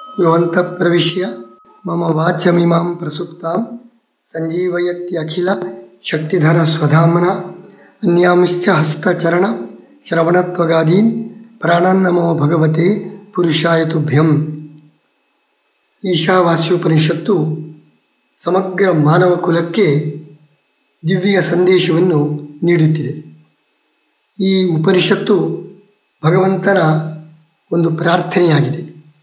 ಯೋऽन्तः प्रविश्य मम वाच्यमिमां प्रसुप्तां सञ्जीवयत्यखिल शक्तिधरस्वधाम्ना अन्यांश्च हस्तचरण श्रवणत्वगादीन् ಪ್ರಾಣನ್ನಮೋ ಭಗವತೆ ಪುರುಷಾಯ ತುಭ್ಯಂ ಈಶಾವಾಸ್ಯೋಪನಿಷತ್ತು ಸಮಗ್ರ ಮಾನವ ಕುಲಕ್ಕೆ ದಿವ್ಯ ಸಂದೇಶವನ್ನು ನೀಡುತ್ತಿದೆ ಈ ಉಪನಿಷತ್ತು ಭಗವಂತನ ಒಂದು ಪ್ರಾರ್ಥನೆಯಾಗಿದೆ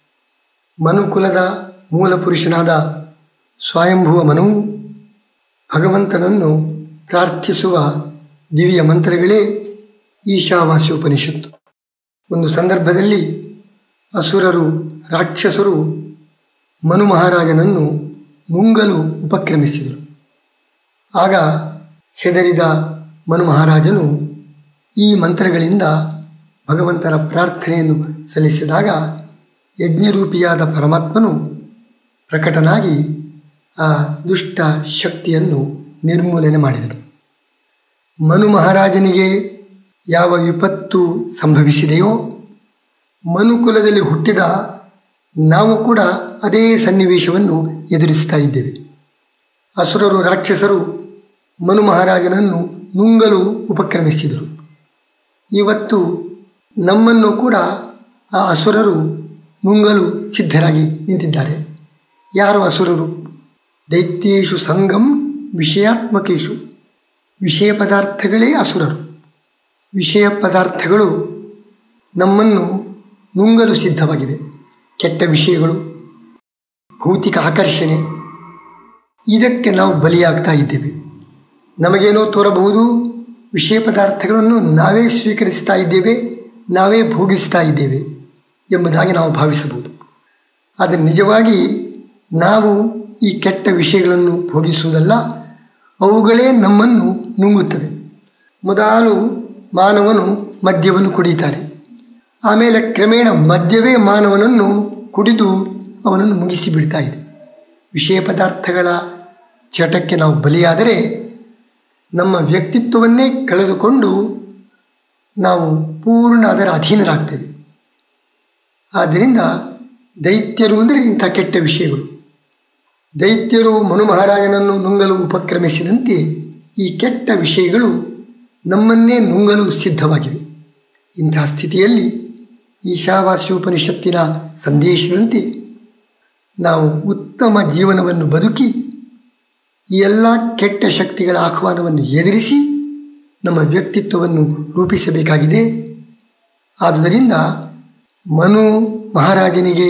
ಮನುಕುಲದ ಮೂಲ ಪುರುಷನಾದ ಸ್ವಯಂಭುವ ಮನುವು ಭಗವಂತನನ್ನು ಪ್ರಾರ್ಥಿಸುವ ದಿವ್ಯ ಮಂತ್ರಗಳೇ ಈಶಾವಾಸ್ಯೋಪನಿಷತ್ತು ಒಂದು ಸಂದರ್ಭದಲ್ಲಿ ಅಸುರರು ರಾಕ್ಷಸರು ಮನು ಮಹಾರಾಜನನ್ನು ನುಂಗಲು ಉಪಕ್ರಮಿಸಿದರು ಆಗ ಹೆದರಿದ ಮನು ಮಹಾರಾಜನು ಈ ಮಂತ್ರಗಳಿಂದ ಭಗವಂತನ ಪ್ರಾರ್ಥನೆಯನ್ನು ಸಲ್ಲಿಸಿದಾಗ ಯಜ್ಞರೂಪಿಯಾದ ಪರಮಾತ್ಮನು ಪ್ರಕಟನಾಗಿ ಆ ದುಷ್ಟ ಶಕ್ತಿಯನ್ನು ನಿರ್ಮೂಲನೆ ಮಾಡಿದನು ಮನು ಮಹಾರಾಜನಿಗೆ ಯಾವ ವಿಪತ್ತು ಸಂಭವಿಸಿದೆಯೋ ಮನುಕುಲದಲ್ಲಿ ಹುಟ್ಟಿದ ನಾವು ಕೂಡ ಅದೇ ಸನ್ನಿವೇಶವನ್ನು ಎದುರಿಸ್ತಾ ಇದ್ದೇವೆ ಅಸುರರು ರಾಕ್ಷಸರು ಮನು ಮಹಾರಾಜನನ್ನು ನುಂಗಲು ಉಪಕ್ರಮಿಸಿದರು ಇವತ್ತು ನಮ್ಮನ್ನು ಕೂಡ ಆ ಅಸುರರು ನುಂಗಲು ಸಿದ್ಧರಾಗಿ ನಿಂತಿದ್ದಾರೆ ಯಾರು ಅಸುರರು ದೈತ್ಯೇಶು ಸಂಗಂ ವಿಷಯಾತ್ಮಕೇಶು ವಿಷಯ ಪದಾರ್ಥಗಳೇ ಅಸುರರು ವಿಷಯ ಪದಾರ್ಥಗಳು ನಮ್ಮನ್ನು ನುಂಗಲು ಸಿದ್ಧವಾಗಿವೆ ಕೆಟ್ಟ ವಿಷಯಗಳು ಭೌತಿಕ ಆಕರ್ಷಣೆ ಇದಕ್ಕೆ ನಾವು ಬಲಿಯಾಗ್ತಾ ಇದ್ದೇವೆ ನಮಗೇನೋ ತೋರಬಹುದು ವಿಷಯ ಪದಾರ್ಥಗಳನ್ನು ನಾವೇ ಸ್ವೀಕರಿಸ್ತಾ ಇದ್ದೇವೆ ನಾವೇ ಭೋಗಿಸ್ತಾ ಇದ್ದೇವೆ ಎಂಬುದಾಗಿ ನಾವು ಭಾವಿಸಬಹುದು ಆದರೆ ನಿಜವಾಗಿ ನಾವು ಈ ಕೆಟ್ಟ ವಿಷಯಗಳನ್ನು ಭೋಗಿಸುವುದಲ್ಲ ಅವುಗಳೇ ನಮ್ಮನ್ನು ನುಂಗುತ್ತವೆ ಮೊದಲು ಮಾನವನು ಮದ್ಯವನ್ನು ಕುಡಿಯುತ್ತಾನೆ ಆಮೇಲೆ ಕ್ರಮೇಣ ಮದ್ಯವೇ ಮಾನವನನ್ನು ಕುಡಿದು ಅವನನ್ನು ಮುಗಿಸಿಬಿಡ್ತಾ ಇದೆ ವಿಷಯ ಪದಾರ್ಥಗಳ ಚಟಕ್ಕೆ ನಾವು ಬಲಿಯಾದರೆ ನಮ್ಮ ವ್ಯಕ್ತಿತ್ವವನ್ನೇ ಕಳೆದುಕೊಂಡು ನಾವು ಪೂರ್ಣ ಅದರ ಅಧೀನರಾಗ್ತೇವೆ ಆದ್ದರಿಂದ ದೈತ್ಯರು ಅಂದರೆ ಇಂಥ ಕೆಟ್ಟ ವಿಷಯಗಳು ದೈತ್ಯರು ಮನು ಮಹಾರಾಜನನ್ನು ನುಂಗಲು ಉಪಕ್ರಮಿಸಿದಂತೆ ಈ ಕೆಟ್ಟ ವಿಷಯಗಳು ನಮ್ಮನ್ನೇ ನುಂಗಲು ಸಿದ್ಧವಾಗಿವೆ ಇಂತಹ ಸ್ಥಿತಿಯಲ್ಲಿ ಈಶಾವಾಸ್ಯೋಪನಿಷತ್ತಿನ ಸಂದೇಶದಂತೆ ನಾವು ಉತ್ತಮ ಜೀವನವನ್ನು ಬದುಕಿ ಈ ಎಲ್ಲ ಕೆಟ್ಟ ಶಕ್ತಿಗಳ ಆಹ್ವಾನವನ್ನು ಎದುರಿಸಿ ನಮ್ಮ ವ್ಯಕ್ತಿತ್ವವನ್ನು ರೂಪಿಸಬೇಕಾಗಿದೆ ಆದುದರಿಂದ ಮನು ಮಹಾರಾಜನಿಗೆ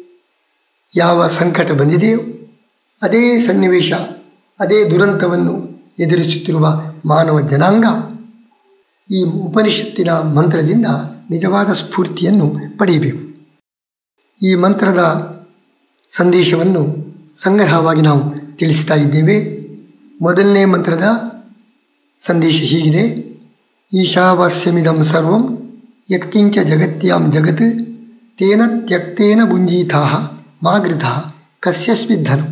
ಯಾವ ಸಂಕಟ ಬಂದಿದೆಯೋ ಅದೇ ಸನ್ನಿವೇಶ ಅದೇ ದುರಂತವನ್ನು ಎದುರಿಸುತ್ತಿರುವ ಮಾನವ ಜನಾಂಗ ಈ ಉಪನಿಷತ್ತಿನ ಮಂತ್ರದಿಂದ ನಿಜವಾದ ಸ್ಫೂರ್ತಿಯನ್ನು ಪಡೆಯಬೇಕು ಈ ಮಂತ್ರದ ಸಂದೇಶವನ್ನು ಸಂಗ್ರಹವಾಗಿ ನಾವು ತಿಳಿಸ್ತಾ ಇದ್ದೇವೆ ಮೊದಲನೇ ಮಂತ್ರದ ಸಂದೇಶ ಹೀಗಿದೆ ಈಶಾವಾಸ್ಯಮಿದಂ ಸರ್ವಂ ಯತ್ಕಿಂಚ ಜಗತ್ಯಾಂ ಜಗತ್ ತೇನ ತ್ಯಕ್ತೇನ ಭುಂಜೀತಾ ಮಾಗೃತ ಕಸ್ಯಸ್ಮಿಧನು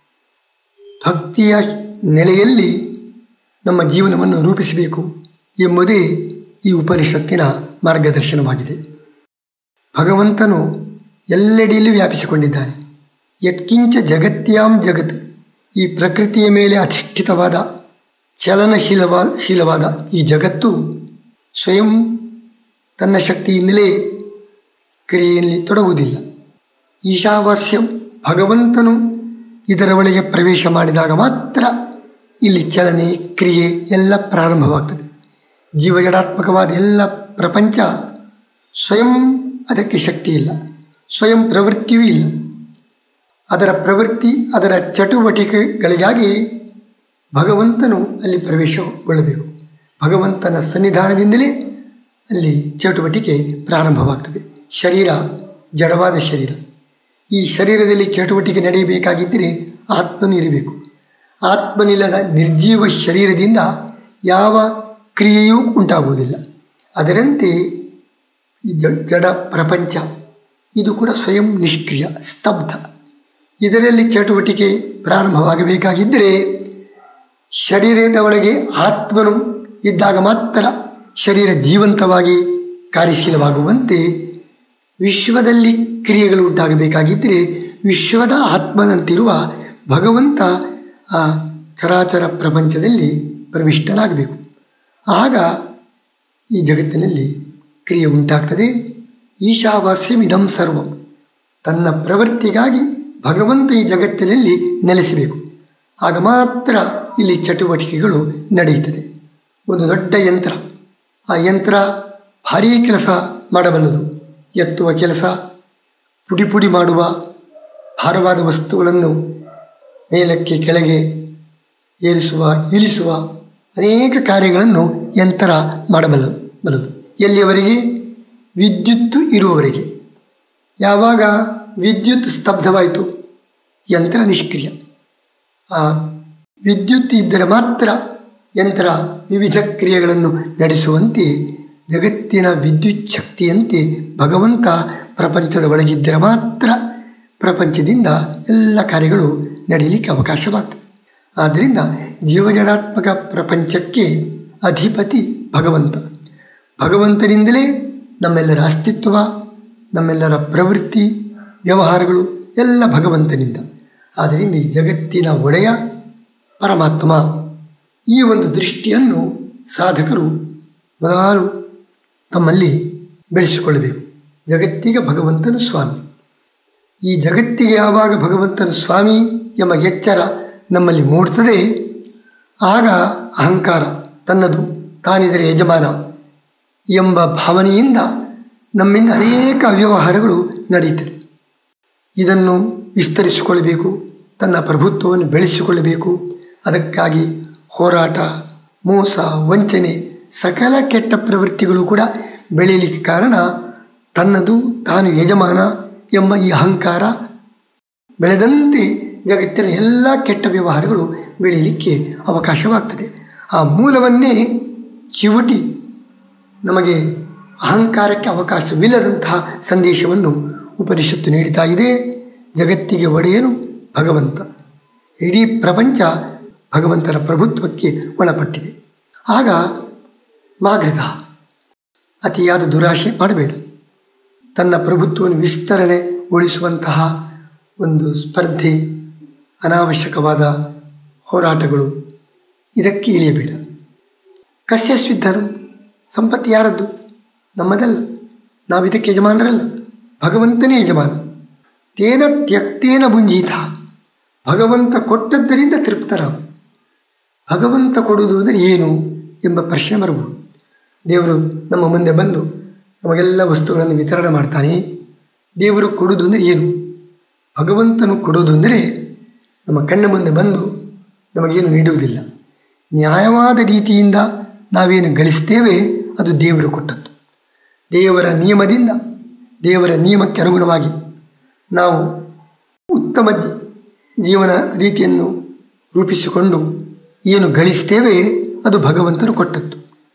ಭಕ್ತಿಯ ನೆಲೆಯಲ್ಲಿ ನಮ್ಮ ಜೀವನವನ್ನು ರೂಪಿಸಬೇಕು ಎಂಬುದೇ ಈ ಉಪನಿಷತ್ತಿನ ಮಾರ್ಗದರ್ಶನವಾಗಿದೆ ಭಗವಂತನು ಎಲ್ಲೆಡೆಯಲ್ಲೂ ವ್ಯಾಪಿಸಿಕೊಂಡಿದ್ದಾನೆ ಯತ್ಕಿಂಚ ಜಗತ್ಯಾಂ ಜಗತ್ ಈ ಪ್ರಕೃತಿಯ ಮೇಲೆ ಅಧಿಷ್ಠಿತವಾದ ಚಲನಶೀಲವಾ ಶೀಲವಾದ ಈ ಜಗತ್ತು ಸ್ವಯಂ ತನ್ನ ಶಕ್ತಿಯಿಂದಲೇ ಕ್ರಿಯೆಯಲ್ಲಿ ತೊಡಗುವುದಿಲ್ಲ ಈಶಾವಾಸ್ಯ ಭಗವಂತನು ಇದರ ಒಳಗೆ ಪ್ರವೇಶ ಮಾಡಿದಾಗ ಮಾತ್ರ ಇಲ್ಲಿ ಚಲನೆ ಕ್ರಿಯೆ ಎಲ್ಲ ಪ್ರಾರಂಭವಾಗ್ತದೆ ಜೀವಜಡಾತ್ಮಕವಾದ ಎಲ್ಲ ಪ್ರಪಂಚ ಸ್ವಯಂ ಅದಕ್ಕೆ ಶಕ್ತಿ ಇಲ್ಲ ಸ್ವಯಂ ಪ್ರವೃತ್ತಿಯೂ ಇಲ್ಲ ಅದರ ಪ್ರವೃತ್ತಿ ಅದರ ಚಟುವಟಿಕೆಗಳಿಗಾಗಿ ಭಗವಂತನು ಅಲ್ಲಿ ಪ್ರವೇಶಗೊಳ್ಳಬೇಕು ಭಗವಂತನ ಸನ್ನಿಧಾನದಿಂದಲೇ ಅಲ್ಲಿ ಚಟುವಟಿಕೆ ಪ್ರಾರಂಭವಾಗ್ತದೆ ಶರೀರ ಜಡವಾದ ಶರೀರ ಈ ಶರೀರದಲ್ಲಿ ಚಟುವಟಿಕೆ ನಡೆಯಬೇಕಾಗಿದ್ದರೆ ಆತ್ಮನು ಇರಬೇಕು ಆತ್ಮನಿಲ್ಲದ ನಿರ್ಜೀವ ಶರೀರದಿಂದ ಯಾವ ಕ್ರಿಯೆಯೂ ಉಂಟಾಗುವುದಿಲ್ಲ ಅದರಂತೆ ಈ ಜಡ ಪ್ರಪಂಚ ಇದು ಕೂಡ ಸ್ವಯಂ ನಿಷ್ಕ್ರಿಯ ಸ್ತಬ್ಧ ಇದರಲ್ಲಿ ಚಟುವಟಿಕೆ ಪ್ರಾರಂಭವಾಗಬೇಕಾಗಿದ್ದರೆ ಶರೀರದ ಒಳಗೆ ಆತ್ಮನು ಇದ್ದಾಗ ಮಾತ್ರ ಶರೀರ ಜೀವಂತವಾಗಿ ಕಾರ್ಯಶೀಲವಾಗುವಂತೆ ವಿಶ್ವದಲ್ಲಿ ಕ್ರಿಯೆಗಳು ಉಂಟಾಗಬೇಕಾಗಿದ್ದರೆ ವಿಶ್ವದ ಆತ್ಮನಂತಿರುವ ಭಗವಂತ ಆ ಚರಾಚರ ಪ್ರಪಂಚದಲ್ಲಿ ಪ್ರವಿಷ್ಟನಾಗಬೇಕು ಆಗ ಈ ಜಗತ್ತಿನಲ್ಲಿ ಕ್ರಿಯೆ ಉಂಟಾಗ್ತದೆ ಈಶಾವಾಸ್ಯಮಿದಂ ಸರ್ವಂ ತನ್ನ ಪ್ರವೃತ್ತಿಗಾಗಿ ಭಗವಂತ ಈ ಜಗತ್ತಿನಲ್ಲಿ ನೆಲೆಸಬೇಕು ಆಗ ಮಾತ್ರ ಇಲ್ಲಿ ಚಟುವಟಿಕೆಗಳು ನಡೆಯುತ್ತದೆ ಒಂದು ದೊಡ್ಡ ಯಂತ್ರ ಆ ಯಂತ್ರ ಭಾರೀ ಕೆಲಸ ಮಾಡಬಲ್ಲದು ಎತ್ತುವ ಕೆಲಸ ಪುಡಿ ಪುಡಿ ಮಾಡುವ ಭಾರವಾದ ವಸ್ತುಗಳನ್ನು ಮೇಲಕ್ಕೆ ಕೆಳಗೆ ಏರಿಸುವ ಇಳಿಸುವ ಅನೇಕ ಕಾರ್ಯಗಳನ್ನು ಯಂತ್ರ ಮಾಡಬಲ್ಲದು ಬಲ್ಲದು ಎಲ್ಲಿಯವರೆಗೆ ವಿದ್ಯುತ್ತು ಇರುವವರೆಗೆ ಯಾವಾಗ ವಿದ್ಯುತ್ ಸ್ತಬ್ಧವಾಯಿತು ಯಂತ್ರ ನಿಷ್ಕ್ರಿಯ ಆ ವಿದ್ಯುತ್ ಇದ್ದರೆ ಮಾತ್ರ ಯಂತ್ರ ವಿವಿಧ ಕ್ರಿಯೆಗಳನ್ನು ನಡೆಸುವಂತೆ ಜಗತ್ತಿನ ವಿದ್ಯುತ್ ಶಕ್ತಿಯಂತೆ ಭಗವಂತ ಪ್ರಪಂಚದ ಒಳಗಿದ್ದರೆ ಮಾತ್ರ ಪ್ರಪಂಚದಿಂದ ಎಲ್ಲ ಕಾರ್ಯಗಳು ನಡೆಯಲಿಕ್ಕೆ ಅವಕಾಶವಾಗ್ತದೆ ಆದ್ದರಿಂದ ಜೀವಜಡಾತ್ಮಕ ಪ್ರಪಂಚಕ್ಕೆ ಅಧಿಪತಿ ಭಗವಂತ ಭಗವಂತನಿಂದಲೇ ನಮ್ಮೆಲ್ಲರ ಅಸ್ತಿತ್ವ ನಮ್ಮೆಲ್ಲರ ಪ್ರವೃತ್ತಿ ವ್ಯವಹಾರಗಳು ಎಲ್ಲ ಭಗವಂತನಿಂದ ಆದ್ದರಿಂದ ಈ ಜಗತ್ತಿನ ಒಡೆಯ ಪರಮಾತ್ಮ ಈ ಒಂದು ದೃಷ್ಟಿಯನ್ನು ಸಾಧಕರು ಮೊದಲು ತಮ್ಮಲ್ಲಿ ಬೆಳೆಸಿಕೊಳ್ಳಬೇಕು ಜಗತ್ತಿಗೆ ಭಗವಂತನು ಸ್ವಾಮಿ ಈ ಜಗತ್ತಿಗೆ ಯಾವಾಗ ಭಗವಂತನ ಸ್ವಾಮಿ ಎಂಬ ಎಚ್ಚರ ನಮ್ಮಲ್ಲಿ ಮೂಡ್ತದೆ ಆಗ ಅಹಂಕಾರ ತನ್ನದು ತಾನಿದರೆ ಯಜಮಾನ ಎಂಬ ಭಾವನೆಯಿಂದ ನಮ್ಮಿಂದ ಅನೇಕ ಅವ್ಯವಹಾರಗಳು ನಡೆಯುತ್ತದೆ ಇದನ್ನು ವಿಸ್ತರಿಸಿಕೊಳ್ಳಬೇಕು ತನ್ನ ಪ್ರಭುತ್ವವನ್ನು ಬೆಳೆಸಿಕೊಳ್ಳಬೇಕು ಅದಕ್ಕಾಗಿ ಹೋರಾಟ ಮೋಸ ವಂಚನೆ ಸಕಲ ಕೆಟ್ಟ ಪ್ರವೃತ್ತಿಗಳು ಕೂಡ ಬೆಳೆಯಲಿಕ್ಕೆ ಕಾರಣ ತನ್ನದು ತಾನು ಯಜಮಾನ ಎಂಬ ಈ ಅಹಂಕಾರ ಬೆಳೆದಂತೆ ಜಗತ್ತಿನ ಎಲ್ಲ ಕೆಟ್ಟ ವ್ಯವಹಾರಗಳು ಬೆಳೆಯಲಿಕ್ಕೆ ಅವಕಾಶವಾಗ್ತದೆ ಆ ಮೂಲವನ್ನೇ ಚಿವುಟಿ ನಮಗೆ ಅಹಂಕಾರಕ್ಕೆ ಅವಕಾಶವಿಲ್ಲದಂತಹ ಸಂದೇಶವನ್ನು ಉಪನಿಷತ್ತು ನೀಡುತ್ತಾ ಇದೆ ಜಗತ್ತಿಗೆ ಒಡೆಯನು ಭಗವಂತ ಇಡೀ ಪ್ರಪಂಚ ಭಗವಂತನ ಪ್ರಭುತ್ವಕ್ಕೆ ಒಳಪಟ್ಟಿದೆ ಆಗ ಮಾಗೃತ ಅತಿಯಾದ ದುರಾಶೆ ಮಾಡಬೇಡ ತನ್ನ ಪ್ರಭುತ್ವವನ್ನು ವಿಸ್ತರಣೆಗೊಳಿಸುವಂತಹ ಒಂದು ಸ್ಪರ್ಧೆ ಅನಾವಶ್ಯಕವಾದ ಹೋರಾಟಗಳು ಇದಕ್ಕೆ ಇಳಿಯಬೇಡ ಕಸ್ಯಸ್ವಿದ್ಧನು ಸಂಪತ್ತು ಯಾರದ್ದು ನಮ್ಮದಲ್ಲ ನಾವು ಇದಕ್ಕೆ ಯಜಮಾನರಲ್ಲ ಭಗವಂತನೇ ಯಜಮಾನ ತೇನ ತ್ಯಕ್ತೇನ ಭುಂಜೀತ ಭಗವಂತ ಕೊಟ್ಟದ್ದರಿಂದ ತೃಪ್ತರಾಗು ಭಗವಂತ ಕೊಡುವುದು ಅಂದರೆ ಏನು ಎಂಬ ಪ್ರಶ್ನೆ ಬರಬಹುದು ದೇವರು ನಮ್ಮ ಮುಂದೆ ಬಂದು ನಮಗೆಲ್ಲ ವಸ್ತುಗಳನ್ನು ವಿತರಣೆ ಮಾಡ್ತಾನೆ ದೇವರು ಕೊಡುವುದು ಅಂದರೆ ಏನು ಭಗವಂತನು ಕೊಡುವುದು ಅಂದರೆ ನಮ್ಮ ಕಣ್ಣ ಮುಂದೆ ಬಂದು ನಮಗೇನು ನೀಡುವುದಿಲ್ಲ ನ್ಯಾಯವಾದ ರೀತಿಯಿಂದ ನಾವೇನು ಗಳಿಸ್ತೇವೆ ಅದು ದೇವರು ಕೊಟ್ಟದ್ದು ದೇವರ ನಿಯಮದಿಂದ ದೇವರ ನಿಯಮಕ್ಕೆ ಅನುಗುಣವಾಗಿ ನಾವು ಉತ್ತಮ ಜೀ- ಜೀವನ ರೀತಿಯನ್ನು ರೂಪಿಸಿಕೊಂಡು ಏನು ಗಳಿಸ್ತೇವೆ ಅದು ಭಗವಂತನು ಕೊಟ್ಟದ್ದು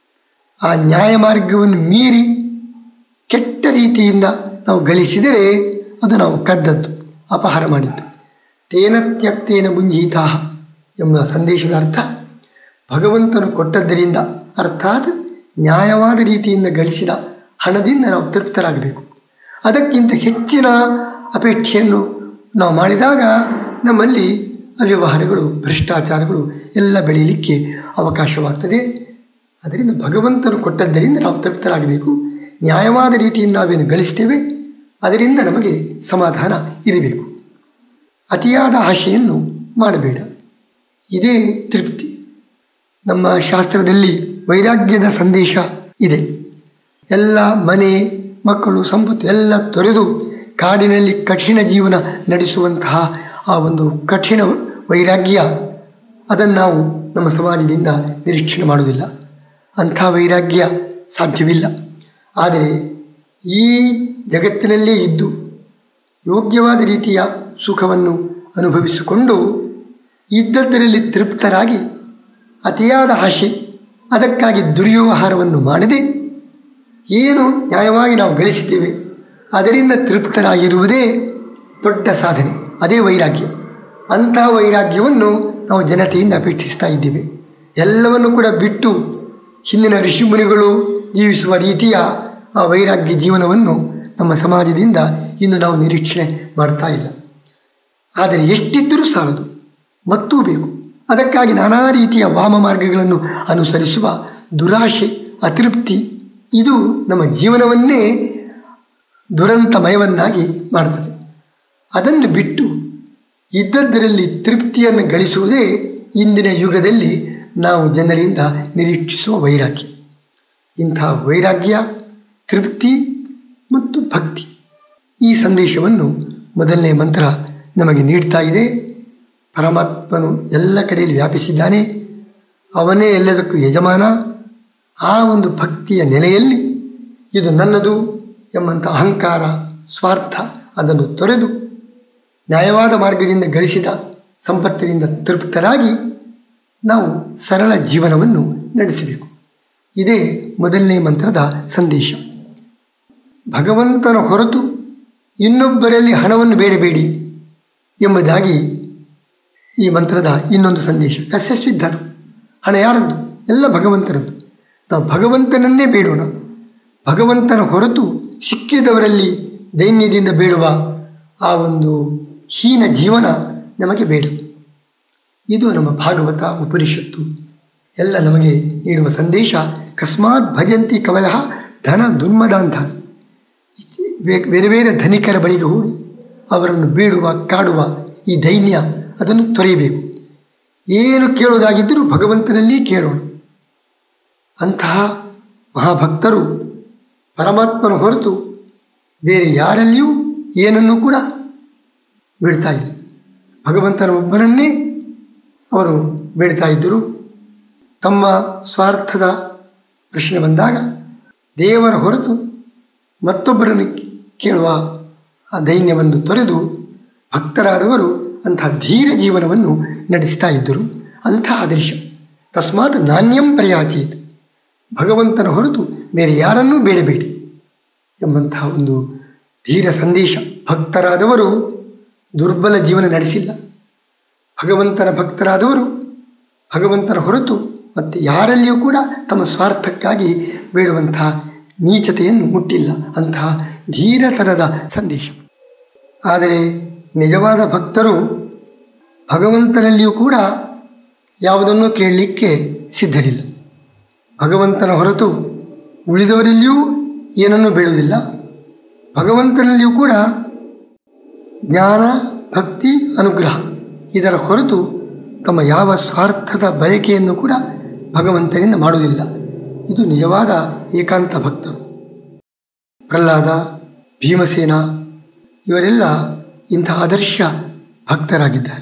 ಆ ನ್ಯಾಯ ಮಾರ್ಗವನ್ನು ಮೀರಿ ಕೆಟ್ಟ ರೀತಿಯಿಂದ ನಾವು ಗಳಿಸಿದರೆ ಅದು ನಾವು ಕದ್ದದ್ದು ಅಪಹಾರ ಮಾಡಿದ್ದು ತೇನ ತ್ಯಕ್ತೇನ ಮುಂಜೀತಾ ಎಂಬ ಸಂದೇಶದ ಅರ್ಥ ಭಗವಂತನು ಕೊಟ್ಟದ್ದರಿಂದ ಅರ್ಥಾತ್ ನ್ಯಾಯವಾದ ರೀತಿಯಿಂದ ಗಳಿಸಿದ ಹಣದಿಂದ ನಾವು ತೃಪ್ತರಾಗಬೇಕು ಅದಕ್ಕಿಂತ ಹೆಚ್ಚಿನ ಅಪೇಕ್ಷೆಯನ್ನು ನಾವು ಮಾಡಿದಾಗ ನಮ್ಮಲ್ಲಿ ಅವ್ಯವಹಾರಗಳು ಭ್ರಷ್ಟಾಚಾರಗಳು ಎಲ್ಲ ಬೆಳೆಯಲಿಕ್ಕೆ ಅವಕಾಶವಾಗ್ತದೆ ಅದರಿಂದ ಭಗವಂತನು ಕೊಟ್ಟದ್ದರಿಂದ ನಾವು ತೃಪ್ತರಾಗಬೇಕು ನ್ಯಾಯವಾದ ರೀತಿಯಿಂದ ನಾವೇನು ಗಳಿಸ್ತೇವೆ ಅದರಿಂದ ನಮಗೆ ಸಮಾಧಾನ ಇರಬೇಕು ಅತಿಯಾದ ಆಶೆಯನ್ನು ಮಾಡಬೇಡ ಇದೇ ತೃಪ್ತಿ ನಮ್ಮ ಶಾಸ್ತ್ರದಲ್ಲಿ ವೈರಾಗ್ಯದ ಸಂದೇಶ ಇದೆ ಎಲ್ಲ ಮನೆ ಮಕ್ಕಳು ಸಂಪತ್ತು ಎಲ್ಲ ತೊರೆದು ಕಾಡಿನಲ್ಲಿ ಕಠಿಣ ಜೀವನ ನಡೆಸುವಂತಹ ಆ ಒಂದು ಕಠಿಣ ವೈರಾಗ್ಯ ಅದನ್ನು ನಾವು ನಮ್ಮ ಸಮಾಜದಿಂದ ನಿರೀಕ್ಷಣೆ ಮಾಡುವುದಿಲ್ಲ ಅಂಥ ವೈರಾಗ್ಯ ಸಾಧ್ಯವಿಲ್ಲ ಆದರೆ ಈ ಜಗತ್ತಿನಲ್ಲೇ ಇದ್ದು ಯೋಗ್ಯವಾದ ರೀತಿಯ ಸುಖವನ್ನು ಅನುಭವಿಸಿಕೊಂಡು ಇದ್ದದ್ದರಲ್ಲಿ ತೃಪ್ತರಾಗಿ ಅತಿಯಾದ ಆಶೆ ಅದಕ್ಕಾಗಿ ದುರ್ವ್ಯವಹಾರವನ್ನು ಮಾಡದೆ ಏನು ನ್ಯಾಯವಾಗಿ ನಾವು ಗಳಿಸಿದ್ದೇವೆ ಅದರಿಂದ ತೃಪ್ತರಾಗಿರುವುದೇ ದೊಡ್ಡ ಸಾಧನೆ ಅದೇ ವೈರಾಗ್ಯ ಅಂಥ ವೈರಾಗ್ಯವನ್ನು ನಾವು ಜನತೆಯಿಂದ ಅಪೇಕ್ಷಿಸ್ತಾ ಇದ್ದೇವೆ ಎಲ್ಲವನ್ನು ಕೂಡ ಬಿಟ್ಟು ಹಿಂದಿನ ಋಷಿಮುನಿಗಳು ಜೀವಿಸುವ ರೀತಿಯ ಆ ವೈರಾಗ್ಯ ಜೀವನವನ್ನು ನಮ್ಮ ಸಮಾಜದಿಂದ ಇನ್ನು ನಾವು ನಿರೀಕ್ಷಣೆ ಮಾಡ್ತಾ ಇಲ್ಲ ಆದರೆ ಎಷ್ಟಿದ್ದರೂ ಸಾಲದು ಮತ್ತೂ ಬೇಕು ಅದಕ್ಕಾಗಿ ನಾನಾ ರೀತಿಯ ವಾಮ ಮಾರ್ಗಗಳನ್ನು ಅನುಸರಿಸುವ ದುರಾಶೆ ಅತೃಪ್ತಿ ಇದು ನಮ್ಮ ಜೀವನವನ್ನೇ ದುರಂತಮಯವನ್ನಾಗಿ ಮಾಡ್ತದೆ ಅದನ್ನು ಬಿಟ್ಟು ಇದ್ದದ್ದರಲ್ಲಿ ತೃಪ್ತಿಯನ್ನು ಗಳಿಸುವುದೇ ಇಂದಿನ ಯುಗದಲ್ಲಿ ನಾವು ಜನರಿಂದ ನಿರೀಕ್ಷಿಸುವ ವೈರಾಗ್ಯ ಇಂಥ ವೈರಾಗ್ಯ ತೃಪ್ತಿ ಮತ್ತು ಭಕ್ತಿ ಈ ಸಂದೇಶವನ್ನು ಮೊದಲನೇ ಮಂತ್ರ ನಮಗೆ ನೀಡ್ತಾ ಇದೆ ಪರಮಾತ್ಮನು ಎಲ್ಲ ಕಡೆಯಲ್ಲಿ ವ್ಯಾಪಿಸಿದ್ದಾನೆ ಅವನೇ ಎಲ್ಲದಕ್ಕೂ ಯಜಮಾನ ಆ ಒಂದು ಭಕ್ತಿಯ ನೆಲೆಯಲ್ಲಿ ಇದು ನನ್ನದು ಎಂಬಂಥ ಅಹಂಕಾರ ಸ್ವಾರ್ಥ ಅದನ್ನು ತೊರೆದು ನ್ಯಾಯವಾದ ಮಾರ್ಗದಿಂದ ಗಳಿಸಿದ ಸಂಪತ್ತಿನಿಂದ ತೃಪ್ತರಾಗಿ ನಾವು ಸರಳ ಜೀವನವನ್ನು ನಡೆಸಬೇಕು ಇದೇ ಮೊದಲನೇ ಮಂತ್ರದ ಸಂದೇಶ ಭಗವಂತನ ಹೊರತು ಇನ್ನೊಬ್ಬರಲ್ಲಿ ಹಣವನ್ನು ಬೇಡಬೇಡಿ ಎಂಬುದಾಗಿ ಈ ಮಂತ್ರದ ಇನ್ನೊಂದು ಸಂದೇಶ ಕಸ್ಯಸ್ವಿದ್ಧನು ಹಣ ಯಾರದ್ದು ಎಲ್ಲ ಭಗವಂತನದ್ದು ನಾವು ಭಗವಂತನನ್ನೇ ಬೇಡೋಣ ಭಗವಂತನ ಹೊರತು ಸಿಕ್ಕಿದವರಲ್ಲಿ ದೈನ್ಯದಿಂದ ಬೇಡುವ ಆ ಒಂದು ಹೀನ ಜೀವನ ನಮಗೆ ಬೇಡ ಇದು ನಮ್ಮ ಭಾಗವತ ಉಪನಿಷತ್ತು ಎಲ್ಲ ನಮಗೆ ನೀಡುವ ಸಂದೇಶ ಕಸ್ಮಾತ್ ಭಜಂತಿ ಕವಯ ಧನ ದುರ್ಮದಾಂಧ ಬೇರೆ ಬೇರೆ ಧನಿಕರ ಬಳಿಗೆ ಹೋಗಿ ಅವರನ್ನು ಬೇಡುವ ಕಾಡುವ ಈ ದೈನ್ಯ ಅದನ್ನು ತೊರೆಯಬೇಕು ಏನು ಕೇಳುವುದಾಗಿದ್ದರೂ ಭಗವಂತನಲ್ಲಿ ಕೇಳೋಣ ಅಂತಹ ಮಹಾಭಕ್ತರು ಪರಮಾತ್ಮನ ಹೊರತು ಬೇರೆ ಯಾರಲ್ಲಿಯೂ ಏನನ್ನೂ ಕೂಡ ಬಿಡ್ತಾ ಇಲ್ಲ ಭಗವಂತನ ಒಬ್ಬನನ್ನೇ ಅವರು ಬೇಡ್ತಾ ಇದ್ದರು ತಮ್ಮ ಸ್ವಾರ್ಥದ ಪ್ರಶ್ನೆ ಬಂದಾಗ ದೇವರ ಹೊರತು ಮತ್ತೊಬ್ಬರನ್ನು ಕೇಳುವ ಆ ದೈನ್ಯವನ್ನು ತೊರೆದು ಭಕ್ತರಾದವರು ಅಂಥ ಧೀರ ಜೀವನವನ್ನು ನಡೆಸ್ತಾ ಇದ್ದರು ಅಂಥ ಆದರ್ಶ ತಸ್ಮಾತ್ ನಾಣ್ಯಂ ಪ್ರಯಾಚೇತ್ ಭಗವಂತನ ಹೊರತು ಬೇರೆ ಯಾರನ್ನೂ ಬೇಡಬೇಡಿ ಎಂಬಂತಹ ಒಂದು ಧೀರ ಸಂದೇಶ ಭಕ್ತರಾದವರು ದುರ್ಬಲ ಜೀವನ ನಡೆಸಿಲ್ಲ ಭಗವಂತನ ಭಕ್ತರಾದವರು ಭಗವಂತನ ಹೊರತು ಮತ್ತು ಯಾರಲ್ಲಿಯೂ ಕೂಡ ತಮ್ಮ ಸ್ವಾರ್ಥಕ್ಕಾಗಿ ಬೇಡುವಂತಹ ನೀಚತೆಯನ್ನು ಮುಟ್ಟಿಲ್ಲ ಅಂತಹ ಧೀರತನದ ಸಂದೇಶ ಆದರೆ ನಿಜವಾದ ಭಕ್ತರು ಭಗವಂತನಲ್ಲಿಯೂ ಕೂಡ ಯಾವುದನ್ನೂ ಕೇಳಲಿಕ್ಕೆ ಸಿದ್ಧರಿಲ್ಲ ಭಗವಂತನ ಹೊರತು ಉಳಿದವರಲ್ಲಿಯೂ ಏನನ್ನೂ ಬೇಡುವುದಿಲ್ಲ ಭಗವಂತನಲ್ಲಿಯೂ ಕೂಡ ಜ್ಞಾನ ಭಕ್ತಿ ಅನುಗ್ರಹ ಇದರ ಹೊರತು ತಮ್ಮ ಯಾವ ಸ್ವಾರ್ಥದ ಬಯಕೆಯನ್ನು ಕೂಡ ಭಗವಂತನಿಂದ ಮಾಡುವುದಿಲ್ಲ ಇದು ನಿಜವಾದ ಏಕಾಂತ ಭಕ್ತರು ಪ್ರಹ್ಲಾದ ಭೀಮಸೇನ ಇವರೆಲ್ಲ ಇಂಥ ಆದರ್ಶ ಭಕ್ತರಾಗಿದ್ದಾರೆ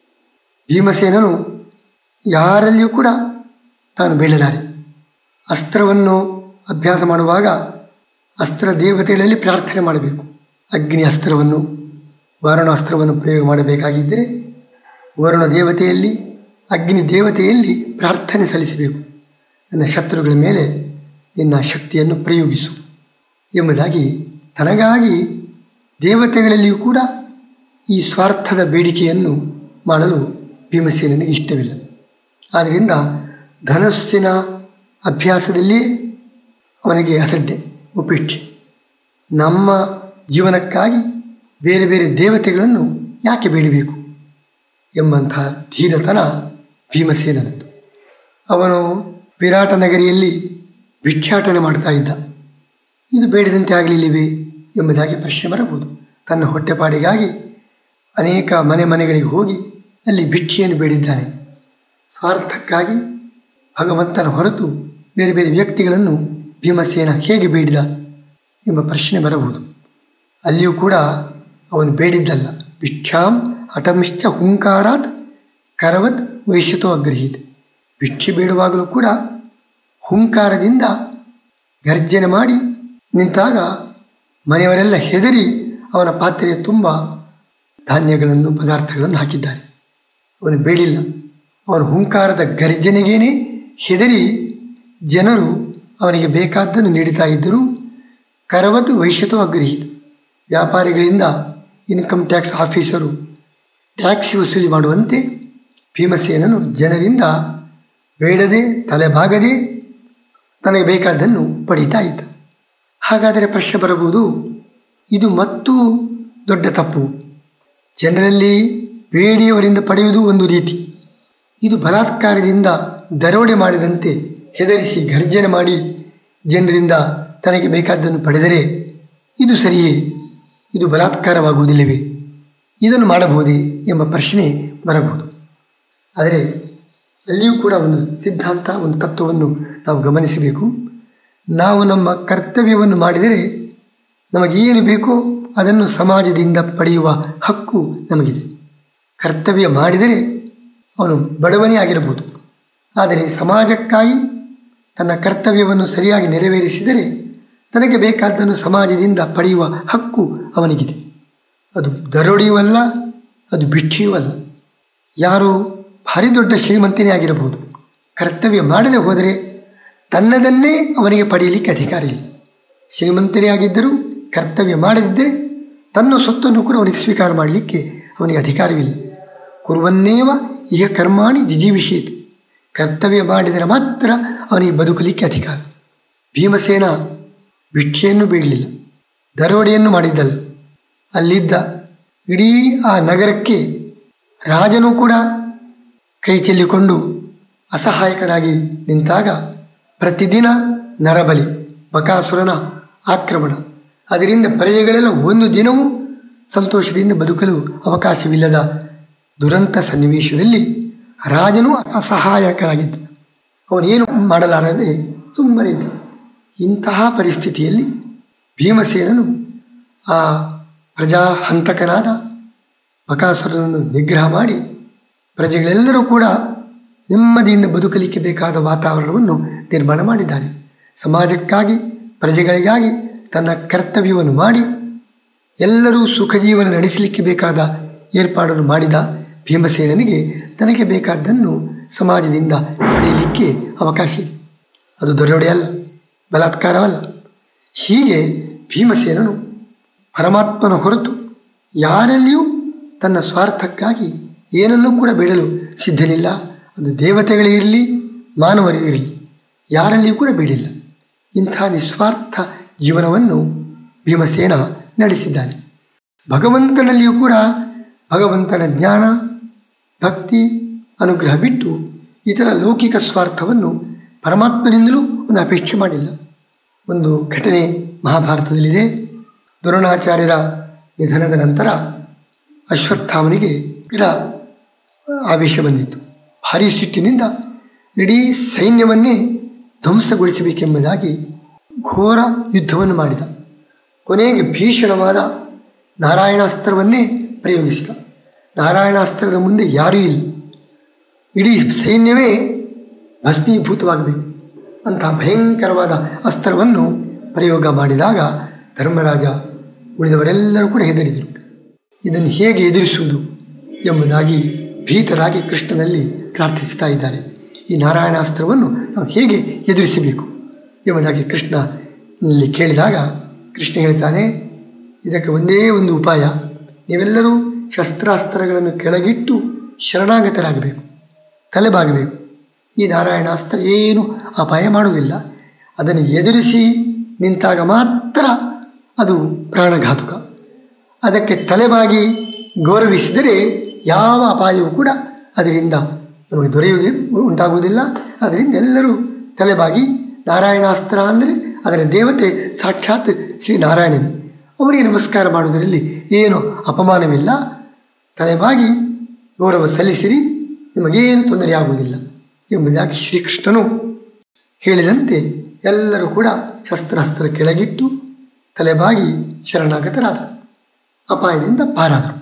ಭೀಮಸೇನನು ಯಾರಲ್ಲಿಯೂ ಕೂಡ ತಾನು ಬೇಡಲಾರೆ ಅಸ್ತ್ರವನ್ನು ಅಭ್ಯಾಸ ಮಾಡುವಾಗ ಅಸ್ತ್ರ ದೇವತೆಗಳಲ್ಲಿ ಪ್ರಾರ್ಥನೆ ಮಾಡಬೇಕು ಅಗ್ನಿ ಅಸ್ತ್ರವನ್ನು ವರುಣ ಅಸ್ತ್ರವನ್ನು ಪ್ರಯೋಗ ಮಾಡಬೇಕಾಗಿದ್ದರೆ ವರುಣ ದೇವತೆಯಲ್ಲಿ ಅಗ್ನಿ ದೇವತೆಯಲ್ಲಿ ಪ್ರಾರ್ಥನೆ ಸಲ್ಲಿಸಬೇಕು ನನ್ನ ಶತ್ರುಗಳ ಮೇಲೆ ನಿನ್ನ ಶಕ್ತಿಯನ್ನು ಪ್ರಯೋಗಿಸು ಎಂಬುದಾಗಿ ತನಗಾಗಿ ದೇವತೆಗಳಲ್ಲಿಯೂ ಕೂಡ ಈ ಸ್ವಾರ್ಥದ ಬೇಡಿಕೆಯನ್ನು ಮಾಡಲು ಭೀಮಸೇನಿಗೆ ಇಷ್ಟವಿಲ್ಲ ಆದ್ದರಿಂದ ಧನಸ್ಸಿನ ಅಭ್ಯಾಸದಲ್ಲಿ ಅವನಿಗೆ ಅಸಡ್ಡೆ ಉಪೇಕ್ಷೆ ನಮ್ಮ ಜೀವನಕ್ಕಾಗಿ ಬೇರೆ ಬೇರೆ ದೇವತೆಗಳನ್ನು ಯಾಕೆ ಬೇಡಬೇಕು ಎಂಬಂತಹ ಧೀರತನ ಭೀಮಸೇನನದ್ದು ಅವನು ವಿರಾಟ ನಗರಿಯಲ್ಲಿ ಭಿಕ್ಷಾಟನೆ ಮಾಡ್ತಾ ಇದ್ದ ಇದು ಬೇಡದಂತೆ ಆಗಲಿಲ್ಲವೇ ಎಂಬುದಾಗಿ ಪ್ರಶ್ನೆ ಬರಬಹುದು ತನ್ನ ಹೊಟ್ಟೆಪಾಡಿಗಾಗಿ ಅನೇಕ ಮನೆ ಮನೆಗಳಿಗೆ ಹೋಗಿ ಅಲ್ಲಿ ಭಿಕ್ಷೆಯನ್ನು ಬೇಡಿದ್ದಾನೆ ಸ್ವಾರ್ಥಕ್ಕಾಗಿ ಭಗವಂತನ ಹೊರತು ಬೇರೆ ಬೇರೆ ವ್ಯಕ್ತಿಗಳನ್ನು ಭೀಮಸೇನ ಹೇಗೆ ಬೇಡಿದ ಎಂಬ ಪ್ರಶ್ನೆ ಬರಬಹುದು ಅಲ್ಲಿಯೂ ಕೂಡ ಅವನು ಬೇಡಿದ್ದಲ್ಲ ಭಿಕ್ಷಾಂ ಹಠಮಿಶ್ಚ ಹುಂಕಾರಾತ್ ಕರವತ್ ವೈಶ್ಯತೋ ಅಗ್ರಹೀತ್ ಭಿಕ್ಷೆ ಬೇಡುವಾಗಲೂ ಕೂಡ ಹುಂಕಾರದಿಂದ ಗರ್ಜನೆ ಮಾಡಿ ನಿಂತಾಗ ಮನೆಯವರೆಲ್ಲ ಹೆದರಿ ಅವನ ಪಾತ್ರೆಯ ತುಂಬ ಧಾನ್ಯಗಳನ್ನು ಪದಾರ್ಥಗಳನ್ನು ಹಾಕಿದ್ದಾರೆ ಅವನು ಬೇಡಿಲ್ಲ ಅವನ ಹುಂಕಾರದ ಗರ್ಜನೆಗೇನೆ ಹೆದರಿ ಜನರು ಅವನಿಗೆ ಬೇಕಾದ್ದನ್ನು ನೀಡುತ್ತಾ ಇದ್ದರು ಕರವತ್ತು ವೈಶ್ಯತೋ ಅಗ್ರಹೀತ ವ್ಯಾಪಾರಿಗಳಿಂದ ಇನ್ಕಮ್ ಟ್ಯಾಕ್ಸ್ ಆಫೀಸರು ಟ್ಯಾಕ್ಸ್ ವಸೂಲಿ ಮಾಡುವಂತೆ ಭೀಮಸೇನನು ಜನರಿಂದ ಬೇಡದೆ ತಲೆಬಾಗದೆ ತನಗೆ ಬೇಕಾದ್ದನ್ನು ಪಡೀತಾ ಇದ್ದ ಹಾಗಾದರೆ ಪ್ರಶ್ನೆ ಬರಬಹುದು ಇದು ಮತ್ತೂ ದೊಡ್ಡ ತಪ್ಪು ಜನರಲ್ಲಿ ಬೇಡಿಯವರಿಂದ ಪಡೆಯುವುದು ಒಂದು ರೀತಿ ಇದು ಬಲಾತ್ಕಾರದಿಂದ ದರೋಡೆ ಮಾಡಿದಂತೆ ಹೆದರಿಸಿ ಗರ್ಜನೆ ಮಾಡಿ ಜನರಿಂದ ತನಗೆ ಬೇಕಾದ್ದನ್ನು ಪಡೆದರೆ ಇದು ಸರಿಯೇ ಇದು ಬಲಾತ್ಕಾರವಾಗುವುದಿಲ್ಲವೇ ಇದನ್ನು ಮಾಡಬಹುದೇ ಎಂಬ ಪ್ರಶ್ನೆ ಬರಬಹುದು ಆದರೆ ಅಲ್ಲಿಯೂ ಕೂಡ ಒಂದು ಸಿದ್ಧಾಂತ ಒಂದು ತತ್ವವನ್ನು ನಾವು ಗಮನಿಸಬೇಕು ನಾವು ನಮ್ಮ ಕರ್ತವ್ಯವನ್ನು ಮಾಡಿದರೆ ನಮಗೇನು ಬೇಕೋ ಅದನ್ನು ಸಮಾಜದಿಂದ ಪಡೆಯುವ ಹಕ್ಕು ನಮಗಿದೆ ಕರ್ತವ್ಯ ಮಾಡಿದರೆ ಅವನು ಬಡವನೇ ಆಗಿರಬಹುದು ಆದರೆ ಸಮಾಜಕ್ಕಾಗಿ ತನ್ನ ಕರ್ತವ್ಯವನ್ನು ಸರಿಯಾಗಿ ನೆರವೇರಿಸಿದರೆ ತನಗೆ ಬೇಕಾದ್ದನ್ನು ಸಮಾಜದಿಂದ ಪಡೆಯುವ ಹಕ್ಕು ಅವನಿಗಿದೆ ಅದು ದರೋಡೆಯೂ ಅಲ್ಲ ಅದು ಭಿಕ್ಷೆಯೂ ಅಲ್ಲ ಯಾರು ಭಾರಿ ದೊಡ್ಡ ಶ್ರೀಮಂತನೇ ಆಗಿರಬಹುದು ಕರ್ತವ್ಯ ಮಾಡದೆ ಹೋದರೆ ತನ್ನದನ್ನೇ ಅವನಿಗೆ ಪಡೆಯಲಿಕ್ಕೆ ಅಧಿಕಾರ ಇಲ್ಲ ಶ್ರೀಮಂತನೇ ಆಗಿದ್ದರೂ ಕರ್ತವ್ಯ ಮಾಡದಿದ್ದರೆ ತನ್ನ ಸೊತ್ತನ್ನು ಕೂಡ ಅವನಿಗೆ ಸ್ವೀಕಾರ ಮಾಡಲಿಕ್ಕೆ ಅವನಿಗೆ ಅಧಿಕಾರವಿಲ್ಲ ಕುರುವನ್ನೇವ ಇಹ ಕರ್ಮಾಣಿ ಜಿಜೀವಿಷೇತ್ ಕರ್ತವ್ಯ ಮಾಡಿದರೆ ಮಾತ್ರ ಅವನಿಗೆ ಬದುಕಲಿಕ್ಕೆ ಅಧಿಕಾರ ಭೀಮಸೇನ ಭಿಕ್ಷೆಯನ್ನು ಬೀಳಲಿಲ್ಲ ದರೋಡೆಯನ್ನು ಮಾಡಿದ್ದಲ್ಲ ಅಲ್ಲಿದ್ದ ಇಡೀ ಆ ನಗರಕ್ಕೆ ರಾಜನೂ ಕೂಡ ಕೈ ಚೆಲ್ಲಿಕೊಂಡು ಅಸಹಾಯಕನಾಗಿ ನಿಂತಾಗ ಪ್ರತಿದಿನ ನರಬಲಿ ಬಕಾಸುರನ ಆಕ್ರಮಣ ಅದರಿಂದ ಪ್ರಜೆಗಳೆಲ್ಲ ಒಂದು ದಿನವೂ ಸಂತೋಷದಿಂದ ಬದುಕಲು ಅವಕಾಶವಿಲ್ಲದ ದುರಂತ ಸನ್ನಿವೇಶದಲ್ಲಿ ರಾಜನೂ ಅಸಹಾಯಕನಾಗಿದ್ದ ಅವನೇನು ಮಾಡಲಾರದೆ ಸುಮ್ಮನೆ ಇದ್ದ ಇಂತಹ ಪರಿಸ್ಥಿತಿಯಲ್ಲಿ ಭೀಮಸೇನನು ಆ ಪ್ರಜಾಹಂತಕನಾದ ಬಕಾಸುರನನ್ನು ನಿಗ್ರಹ ಮಾಡಿ ಪ್ರಜೆಗಳೆಲ್ಲರೂ ಕೂಡ ನೆಮ್ಮದಿಯಿಂದ ಬದುಕಲಿಕ್ಕೆ ಬೇಕಾದ ವಾತಾವರಣವನ್ನು ನಿರ್ಮಾಣ ಮಾಡಿದ್ದಾನೆ ಸಮಾಜಕ್ಕಾಗಿ ಪ್ರಜೆಗಳಿಗಾಗಿ ತನ್ನ ಕರ್ತವ್ಯವನ್ನು ಮಾಡಿ ಎಲ್ಲರೂ ಸುಖ ಜೀವನ ನಡೆಸಲಿಕ್ಕೆ ಬೇಕಾದ ಏರ್ಪಾಡನ್ನು ಮಾಡಿದ ಭೀಮಸೇನನಿಗೆ ತನಗೆ ಬೇಕಾದ್ದನ್ನು ಸಮಾಜದಿಂದ ಪಡೆಯಲಿಕ್ಕೆ ಅವಕಾಶ ಇದೆ ಅದು ದೊರೆಯೊಡೆಯಲ್ಲ ಬಲಾತ್ಕಾರವಲ್ಲ ಹೀಗೆ ಭೀಮಸೇನನು ಪರಮಾತ್ಮನ ಹೊರತು ಯಾರಲ್ಲಿಯೂ ತನ್ನ ಸ್ವಾರ್ಥಕ್ಕಾಗಿ ಏನನ್ನೂ ಕೂಡ ಬಿಡಲು ಸಿದ್ಧನಿಲ್ಲ ಅದು ದೇವತೆಗಳೇ ಇರಲಿ ಮಾನವರೇ ಇರಲಿ ಯಾರಲ್ಲಿಯೂ ಕೂಡ ಬಿಡಿಲ್ಲ ಇಂಥ ನಿಸ್ವಾರ್ಥ ಜೀವನವನ್ನು ಭೀಮಸೇನ ನಡೆಸಿದ್ದಾನೆ ಭಗವಂತನಲ್ಲಿಯೂ ಕೂಡ ಭಗವಂತನ ಜ್ಞಾನ ಭಕ್ತಿ ಅನುಗ್ರಹ ಬಿಟ್ಟು ಇತರ ಲೌಕಿಕ ಸ್ವಾರ್ಥವನ್ನು ಪರಮಾತ್ಮನಿಂದಲೂ ಒಂದು ಅಪೇಕ್ಷೆ ಮಾಡಿಲ್ಲ ಒಂದು ಘಟನೆ ಮಹಾಭಾರತದಲ್ಲಿದೆ ದ್ರೋಣಾಚಾರ್ಯರ ನಿಧನದ ನಂತರ ಅಶ್ವತ್ಥಾಮನಿಗೆ ಗಿರ ಆವೇಶ ಬಂದಿತ್ತು ಭಾರಿ ಸಿಟ್ಟಿನಿಂದ ಇಡೀ ಸೈನ್ಯವನ್ನೇ ಧ್ವಂಸಗೊಳಿಸಬೇಕೆಂಬುದಾಗಿ ಘೋರ ಯುದ್ಧವನ್ನು ಮಾಡಿದ ಕೊನೆಗೆ ಭೀಷಣವಾದ ನಾರಾಯಣಾಸ್ತ್ರವನ್ನೇ ಪ್ರಯೋಗಿಸಿದ ನಾರಾಯಣಾಸ್ತ್ರದ ಮುಂದೆ ಯಾರೂ ಇಲ್ಲ ಇಡೀ ಸೈನ್ಯವೇ ಭಸ್ಮೀಭೂತವಾಗಬೇಕು ಅಂತಹ ಭಯಂಕರವಾದ ಅಸ್ತ್ರವನ್ನು ಪ್ರಯೋಗ ಮಾಡಿದಾಗ ಧರ್ಮರಾಜ ಉಳಿದವರೆಲ್ಲರೂ ಕೂಡ ಹೆದರಿದರು ಇದನ್ನು ಹೇಗೆ ಎದುರಿಸುವುದು ಎಂಬುದಾಗಿ ಭೀತರಾಗಿ ಕೃಷ್ಣನಲ್ಲಿ ಪ್ರಾರ್ಥಿಸ್ತಾ ಇದ್ದಾರೆ ಈ ನಾರಾಯಣಾಸ್ತ್ರವನ್ನು ನಾವು ಹೇಗೆ ಎದುರಿಸಬೇಕು ಎಂಬುದಾಗಿ ಕೃಷ್ಣನಲ್ಲಿ ಕೇಳಿದಾಗ ಕೃಷ್ಣ ಹೇಳ್ತಾನೆ ಇದಕ್ಕೆ ಒಂದೇ ಒಂದು ಉಪಾಯ ನೀವೆಲ್ಲರೂ ಶಸ್ತ್ರಾಸ್ತ್ರಗಳನ್ನು ಕೆಳಗಿಟ್ಟು ಶರಣಾಗತರಾಗಬೇಕು ತಲೆಬಾಗಬೇಕು ಈ ನಾರಾಯಣಾಸ್ತ್ರ ಏನು ಅಪಾಯ ಮಾಡುವುದಿಲ್ಲ ಅದನ್ನು ಎದುರಿಸಿ ನಿಂತಾಗ ಮಾತ್ರ ಅದು ಪ್ರಾಣಘಾತುಕ ಅದಕ್ಕೆ ತಲೆಬಾಗಿ ಗೌರವಿಸಿದರೆ ಯಾವ ಅಪಾಯವೂ ಕೂಡ ಅದರಿಂದ ನಮಗೆ ದೊರೆಯುವುದೇ ಉಂಟಾಗುವುದಿಲ್ಲ ಅದರಿಂದ ಎಲ್ಲರೂ ತಲೆಬಾಗಿ ನಾರಾಯಣಾಸ್ತ್ರ ಅಂದರೆ ಅದರ ದೇವತೆ ಸಾಕ್ಷಾತ್ ಶ್ರೀನಾರಾಯಣನೇ ಅವರಿಗೆ ನಮಸ್ಕಾರ ಮಾಡುವುದರಲ್ಲಿ ಏನು ಅಪಮಾನವಿಲ್ಲ ತಲೆಬಾಗಿ ಗೌರವ ಸಲ್ಲಿಸಿರಿ ನಿಮಗೇನು ತೊಂದರೆಯಾಗುವುದಿಲ್ಲ ಎಂಬುದಾಗಿ ಶ್ರೀಕೃಷ್ಣನು ಹೇಳಿದಂತೆ ಎಲ್ಲರೂ ಕೂಡ ಶಸ್ತ್ರಾಸ್ತ್ರ ಕೆಳಗಿಟ್ಟು ತಲೆಬಾಗಿ ಶರಣಾಗತರಾದರು ಅಪಾಯದಿಂದ ಪಾರಾದರು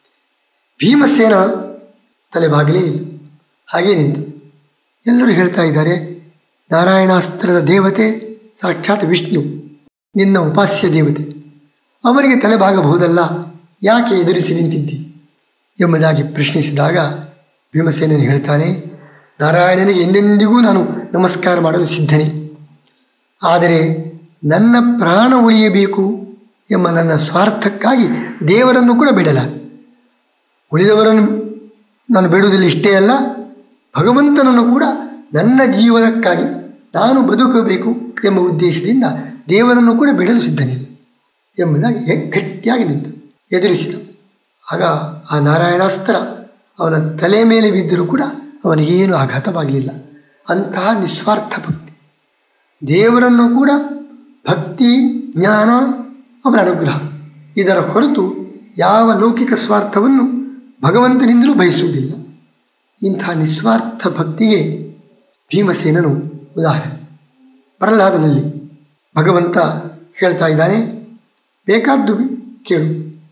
ಭೀಮಸೇನ ತಲೆಬಾಗಲೇ ಇಲ್ಲ ಹಾಗೇ ನಿಂತು ಎಲ್ಲರೂ ಹೇಳ್ತಾ ಇದ್ದಾರೆ ನಾರಾಯಣಾಸ್ತ್ರದ ದೇವತೆ ಸಾಕ್ಷಾತ್ ವಿಷ್ಣು ನಿನ್ನ ಉಪಾಸ್ಯ ದೇವತೆ ಅವನಿಗೆ ತಲೆಬಾಗಬಹುದಲ್ಲ ಯಾಕೆ ಎದುರಿಸಿ ನಿಂತಿದ್ದಿ ಎಂಬುದಾಗಿ ಪ್ರಶ್ನಿಸಿದಾಗ ಭೀಮಸೇನನು ಹೇಳ್ತಾನೆ ನಾರಾಯಣನಿಗೆ ಎಂದೆಂದಿಗೂ ನಾನು ನಮಸ್ಕಾರ ಮಾಡಲು ಸಿದ್ಧನೇ ಆದರೆ ನನ್ನ ಪ್ರಾಣ ಉಳಿಯಬೇಕು ಎಂಬ ನನ್ನ ಸ್ವಾರ್ಥಕ್ಕಾಗಿ ದೇವರನ್ನು ಕೂಡ ಬಿಡಲಾರೆ ಉಳಿದವರನ್ನು ನಾನು ಬಿಡುವುದಿಲ್ಲ ಇಷ್ಟೇ ಅಲ್ಲ ಭಗವಂತನನ್ನು ಕೂಡ ನನ್ನ ಜೀವನಕ್ಕಾಗಿ ನಾನು ಬದುಕಬೇಕು ಎಂಬ ಉದ್ದೇಶದಿಂದ ದೇವರನ್ನು ಕೂಡ ಬಿಡಲು ಸಿದ್ಧನಿಲ್ಲ ಎಂಬುದಾಗಿ ಹೆ- ಗಟ್ಟಿಯಾಗಿ ನಿಂತ ಎದುರಿಸಿದ ಆಗ ಆ ನಾರಾಯಣಾಸ್ತ್ರ ಅವನ ತಲೆ ಮೇಲೆ ಬಿದ್ದರೂ ಕೂಡ ಅವನಿಗೇನು ಆಘಾತವಾಗಲಿಲ್ಲ ಅಂತಹ ನಿಸ್ವಾರ್ಥ ಭಕ್ತಿ ದೇವರನ್ನು ಕೂಡ ಭಕ್ತಿ ಜ್ಞಾನ ಅವನ ಅನುಗ್ರಹ ಇದರ ಹೊರತು ಯಾವ ಲೌಕಿಕ ಸ್ವಾರ್ಥವನ್ನು ಭಗವಂತನಿಂದಲೂ ಬಯಸುವುದಿಲ್ಲ ಇಂತಹ ನಿಸ್ವಾರ್ಥ ಭಕ್ತಿಗೆ ಭೀಮಸೇನನು ಉದಾಹರಣೆ ಪ್ರಹ್ಲಾದನಲ್ಲಿ ಭಗವಂತ ಹೇಳ್ತಾ ಇದ್ದಾನೆ ಬೇಕಾದ್ದು ಕೇಳು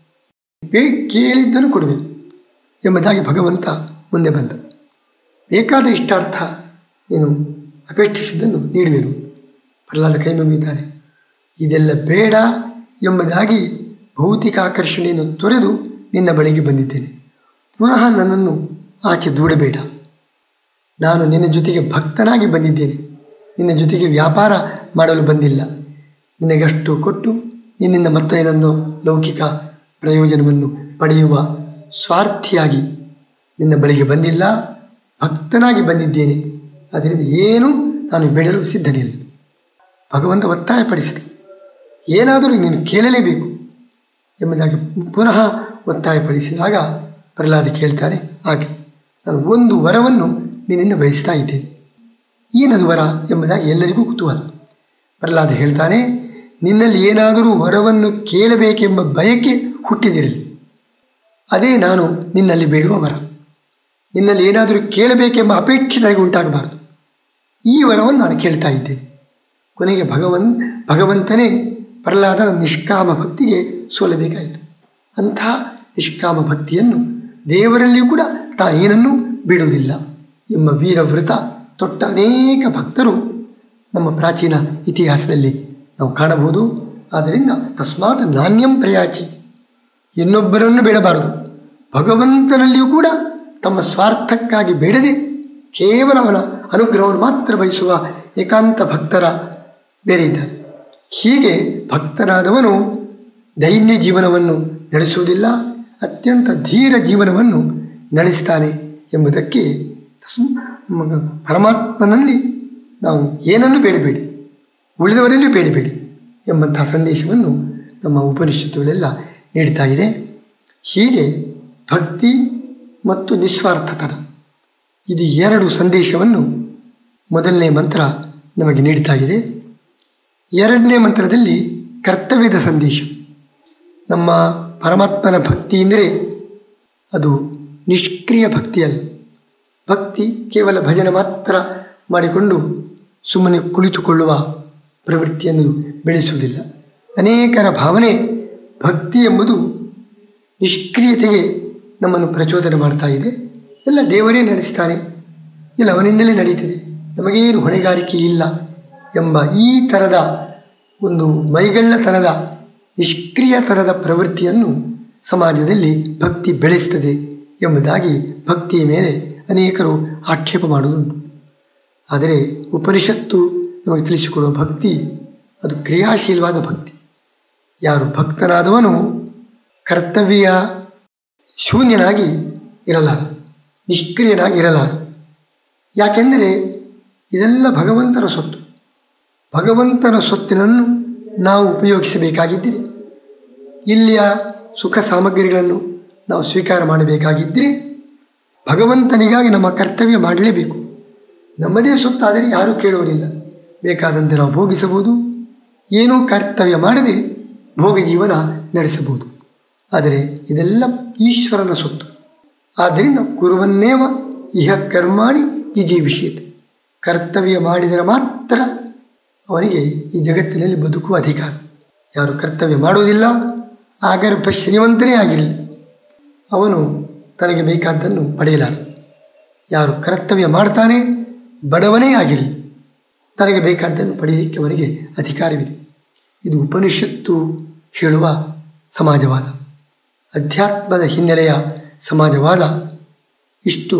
ಬೇ ಕೇಳಿದ್ದನ್ನು ಕೊಡಬೇಕು ಎಂಬುದಾಗಿ ಭಗವಂತ ಮುಂದೆ ಬಂದ ಬೇಕಾದ ಇಷ್ಟಾರ್ಥ ನೀನು ಅಪೇಕ್ಷಿಸಿದ್ದನ್ನು ನೀಡುವೆನು ಪ್ರಹ್ಲಾದ ಕೈ ಮುಗಿತಾನೆ ಇದೆಲ್ಲ ಬೇಡ ಎಂಬುದಾಗಿ ಭೌತಿಕ ಆಕರ್ಷಣೆಯನ್ನು ತೊರೆದು ನಿನ್ನ ಬಳಿಗೆ ಬಂದಿದ್ದೇನೆ ಪುನಃ ನನ್ನನ್ನು ಆಚೆ ದೂಡಬೇಡ ನಾನು ನಿನ್ನ ಜೊತೆಗೆ ಭಕ್ತನಾಗಿ ಬಂದಿದ್ದೇನೆ ನಿನ್ನ ಜೊತೆಗೆ ವ್ಯಾಪಾರ ಮಾಡಲು ಬಂದಿಲ್ಲ ನಿನಗಷ್ಟು ಕೊಟ್ಟು ನಿನ್ನಿಂದ ಮತ್ತೇನನ್ನು ಲೌಕಿಕ ಪ್ರಯೋಜನವನ್ನು ಪಡೆಯುವ ಸ್ವಾರ್ಥಿಯಾಗಿ ನಿನ್ನ ಬಳಿಗೆ ಬಂದಿಲ್ಲ ಭಕ್ತನಾಗಿ ಬಂದಿದ್ದೇನೆ ಅದರಿಂದ ಏನೂ ನಾನು ಬಿಡಲು ಸಿದ್ಧನಿಲ್ಲ ಭಗವಂತ ಒತ್ತಾಯಪಡಿಸಿದ ಏನಾದರೂ ನೀನು ಕೇಳಲೇಬೇಕು ಎಂಬುದಾಗಿ ಪುನಃ ಒತ್ತಾಯಪಡಿಸಿದಾಗ ಪ್ರಹ್ಲಾದ ಕೇಳ್ತಾನೆ ಹಾಗೆ ನಾನು ಒಂದು ವರವನ್ನು ನಿನ್ನಿಂದ ಬಯಸ್ತಾ ಇದ್ದೇನೆ ಏನದು ವರ ಎಂಬುದಾಗಿ ಎಲ್ಲರಿಗೂ ಕುತೂಹಲ ಪ್ರಹ್ಲಾದ ಹೇಳ್ತಾನೆ ನಿನ್ನಲ್ಲಿ ಏನಾದರೂ ವರವನ್ನು ಕೇಳಬೇಕೆಂಬ ಬಯಕೆ ಹುಟ್ಟಿದಿರಲಿ ಅದೇ ನಾನು ನಿನ್ನಲ್ಲಿ ಬೇಡುವ ವರ ನಿನ್ನಲ್ಲಿ ಏನಾದರೂ ಕೇಳಬೇಕೆಂಬ ಅಪೇಕ್ಷೆ ನನಗೆ ಉಂಟಾಗಬಾರದು ಈ ವರವನ್ನು ನಾನು ಕೇಳ್ತಾ ಇದ್ದೇನೆ ಕೊನೆಗೆ ಭಗವನ್ ಭಗವಂತನೇ ಪ್ರಹ್ಲಾದನ ನಿಷ್ಕಾಮ ಭಕ್ತಿಗೆ ಸೋಲಬೇಕಾಯಿತು ಅಂತಹ ನಿಷ್ಕಾಮ ಭಕ್ತಿಯನ್ನು ದೇವರಲ್ಲಿಯೂ ಕೂಡ ತಾ ಏನನ್ನೂ ಬಿಡುವುದಿಲ್ಲ ಎಂಬ ವೀರವೃತ ತೊಟ್ಟ ಅನೇಕ ಭಕ್ತರು ನಮ್ಮ ಪ್ರಾಚೀನ ಇತಿಹಾಸದಲ್ಲಿ ನಾವು ಕಾಣಬಹುದು ಆದ್ದರಿಂದ ತಸ್ಮಾತ್ ನಾಣ್ಯಂ ಪ್ರಯಾಚಿ ಇನ್ನೊಬ್ಬರನ್ನು ಬೇಡಬಾರದು ಭಗವಂತನಲ್ಲಿಯೂ ಕೂಡ ತಮ್ಮ ಸ್ವಾರ್ಥಕ್ಕಾಗಿ ಬೇಡದೆ ಕೇವಲ ಅವನ ಅನುಗ್ರಹವನ್ನು ಮಾತ್ರ ಬಯಸುವ ಏಕಾಂತ ಭಕ್ತರ ಬೇರೆ ಇದ್ದಾರೆ ಹೀಗೆ ಭಕ್ತನಾದವನು ದೈನ್ಯ ಜೀವನವನ್ನು ನಡೆಸುವುದಿಲ್ಲ ಅತ್ಯಂತ ಧೀರ ಜೀವನವನ್ನು ನಡೆಸ್ತಾನೆ ಎಂಬುದಕ್ಕೆ ತಸ್ಮ ಮ- ಪರಮಾತ್ಮನಲ್ಲಿ ನಾವು ಏನನ್ನು ಬೇಡಬೇಡಿ ಉಳಿದವರಲ್ಲೂ ಬೇಡಬೇಡಿ ಎಂಬಂತಹ ಸಂದೇಶವನ್ನು ನಮ್ಮ ಉಪನಿಷತ್ತುಗಳೆಲ್ಲ ನೀಡ್ತಾ ಇದೆ ಹೀಗೆ ಭಕ್ತಿ ಮತ್ತು ನಿಸ್ವಾರ್ಥತನ ಇದು ಎರಡು ಸಂದೇಶವನ್ನು ಮೊದಲನೇ ಮಂತ್ರ ನಮಗೆ ನೀಡ್ತಾ ಇದೆ ಎರಡನೇ ಮಂತ್ರದಲ್ಲಿ ಕರ್ತವ್ಯದ ಸಂದೇಶ ನಮ್ಮ ಪರಮಾತ್ಮನ ಭಕ್ತಿ ಎಂದರೆ ಅದು ನಿಷ್ಕ್ರಿಯ ಭಕ್ತಿಯಲ್ಲ ಭಕ್ತಿ ಕೇವಲ ಭಜನೆ ಮಾತ್ರ ಮಾಡಿಕೊಂಡು ಸುಮ್ಮನೆ ಕುಳಿತುಕೊಳ್ಳುವ ಪ್ರವೃತ್ತಿಯನ್ನು ಬೆಳೆಸುವುದಿಲ್ಲ ಅನೇಕರ ಭಾವನೆ ಭಕ್ತಿ ಎಂಬುದು ನಿಷ್ಕ್ರಿಯತೆಗೆ ನಮ್ಮನ್ನು ಪ್ರಚೋದನೆ ಮಾಡ್ತಾ ಇದೆ ಎಲ್ಲ ದೇವರೇ ನಡೆಸ್ತಾನೆ ಇಲ್ಲ ಅವನಿಂದಲೇ ನಡೀತದೆ ನಮಗೇನು ಹೊಣೆಗಾರಿಕೆ ಇಲ್ಲ ಎಂಬ ಈ ಥರದ ಒಂದು ಮೈಗಳ್ಳತನದ ನಿಷ್ಕ್ರಿಯತನದ ಪ್ರವೃತ್ತಿಯನ್ನು ಸಮಾಜದಲ್ಲಿ ಭಕ್ತಿ ಬೆಳೆಸ್ತದೆ ಎಂಬುದಾಗಿ ಭಕ್ತಿಯ ಮೇಲೆ ಅನೇಕರು ಆಕ್ಷೇಪ ಮಾಡುವುದುಂಟು ಆದರೆ ಉಪನಿಷತ್ತು ನಮಗೆ ತಿಳಿಸಿಕೊಡುವ ಭಕ್ತಿ ಅದು ಕ್ರಿಯಾಶೀಲವಾದ ಭಕ್ತಿ ಯಾರು ಭಕ್ತನಾದವನು ಕರ್ತವ್ಯ ಶೂನ್ಯನಾಗಿ ಇರಲಾರ ನಿಷ್ಕ್ರಿಯನಾಗಿ ಇರಲಾರ ಯಾಕೆಂದರೆ ಇದೆಲ್ಲ ಭಗವಂತನ ಸೊತ್ತು ಭಗವಂತನ ಸೊತ್ತಿನನ್ನು ನಾವು ಉಪಯೋಗಿಸಬೇಕಾಗಿದ್ದರೆ ಇಲ್ಲಿಯ ಸುಖ ಸಾಮಗ್ರಿಗಳನ್ನು ನಾವು ಸ್ವೀಕಾರ ಮಾಡಬೇಕಾಗಿದ್ದರೆ ಭಗವಂತನಿಗಾಗಿ ನಮ್ಮ ಕರ್ತವ್ಯ ಮಾಡಲೇಬೇಕು ನಮ್ಮದೇ ಸೊತ್ತಾದರೆ ಯಾರೂ ಕೇಳುವರಿಲ್ಲ ಬೇಕಾದಂತೆ ನಾವು ಭೋಗಿಸಬಹುದು ಏನೂ ಕರ್ತವ್ಯ ಮಾಡದೆ ಭೋಗ ಜೀವನ ನಡೆಸಬಹುದು ಆದರೆ ಇದೆಲ್ಲ ಈಶ್ವರನ ಸೊತ್ತು ಆದ್ದರಿಂದ ಕುರುವನ್ನೇವ ಇಹ ಕರ್ಮಾಣಿ ವಿಷಯತೆ ಕರ್ತವ್ಯ ಮಾಡಿದರೆ ಮಾತ್ರ ಅವನಿಗೆ ಈ ಜಗತ್ತಿನಲ್ಲಿ ಬದುಕುವ ಅಧಿಕಾರ ಯಾರು ಕರ್ತವ್ಯ ಮಾಡುವುದಿಲ್ಲ ಆಗರ್ಭ ಶ್ರೀಮಂತನೇ ಆಗಿರಲಿ ಅವನು ತನಗೆ ಬೇಕಾದ್ದನ್ನು ಪಡೆಯಲಾರ ಯಾರು ಕರ್ತವ್ಯ ಮಾಡ್ತಾನೆ ಬಡವನೇ ಆಗಿರಲಿ ತನಗೆ ಬೇಕಾದ್ದನ್ನು ಪಡೆಯಲಿಕ್ಕೆ ಅವನಿಗೆ ಅಧಿಕಾರವಿದೆ ಇದು ಉಪನಿಷತ್ತು ಹೇಳುವ ಸಮಾಜವಾದ ಅಧ್ಯಾತ್ಮದ ಹಿನ್ನೆಲೆಯ ಸಮಾಜವಾದ ಇಷ್ಟು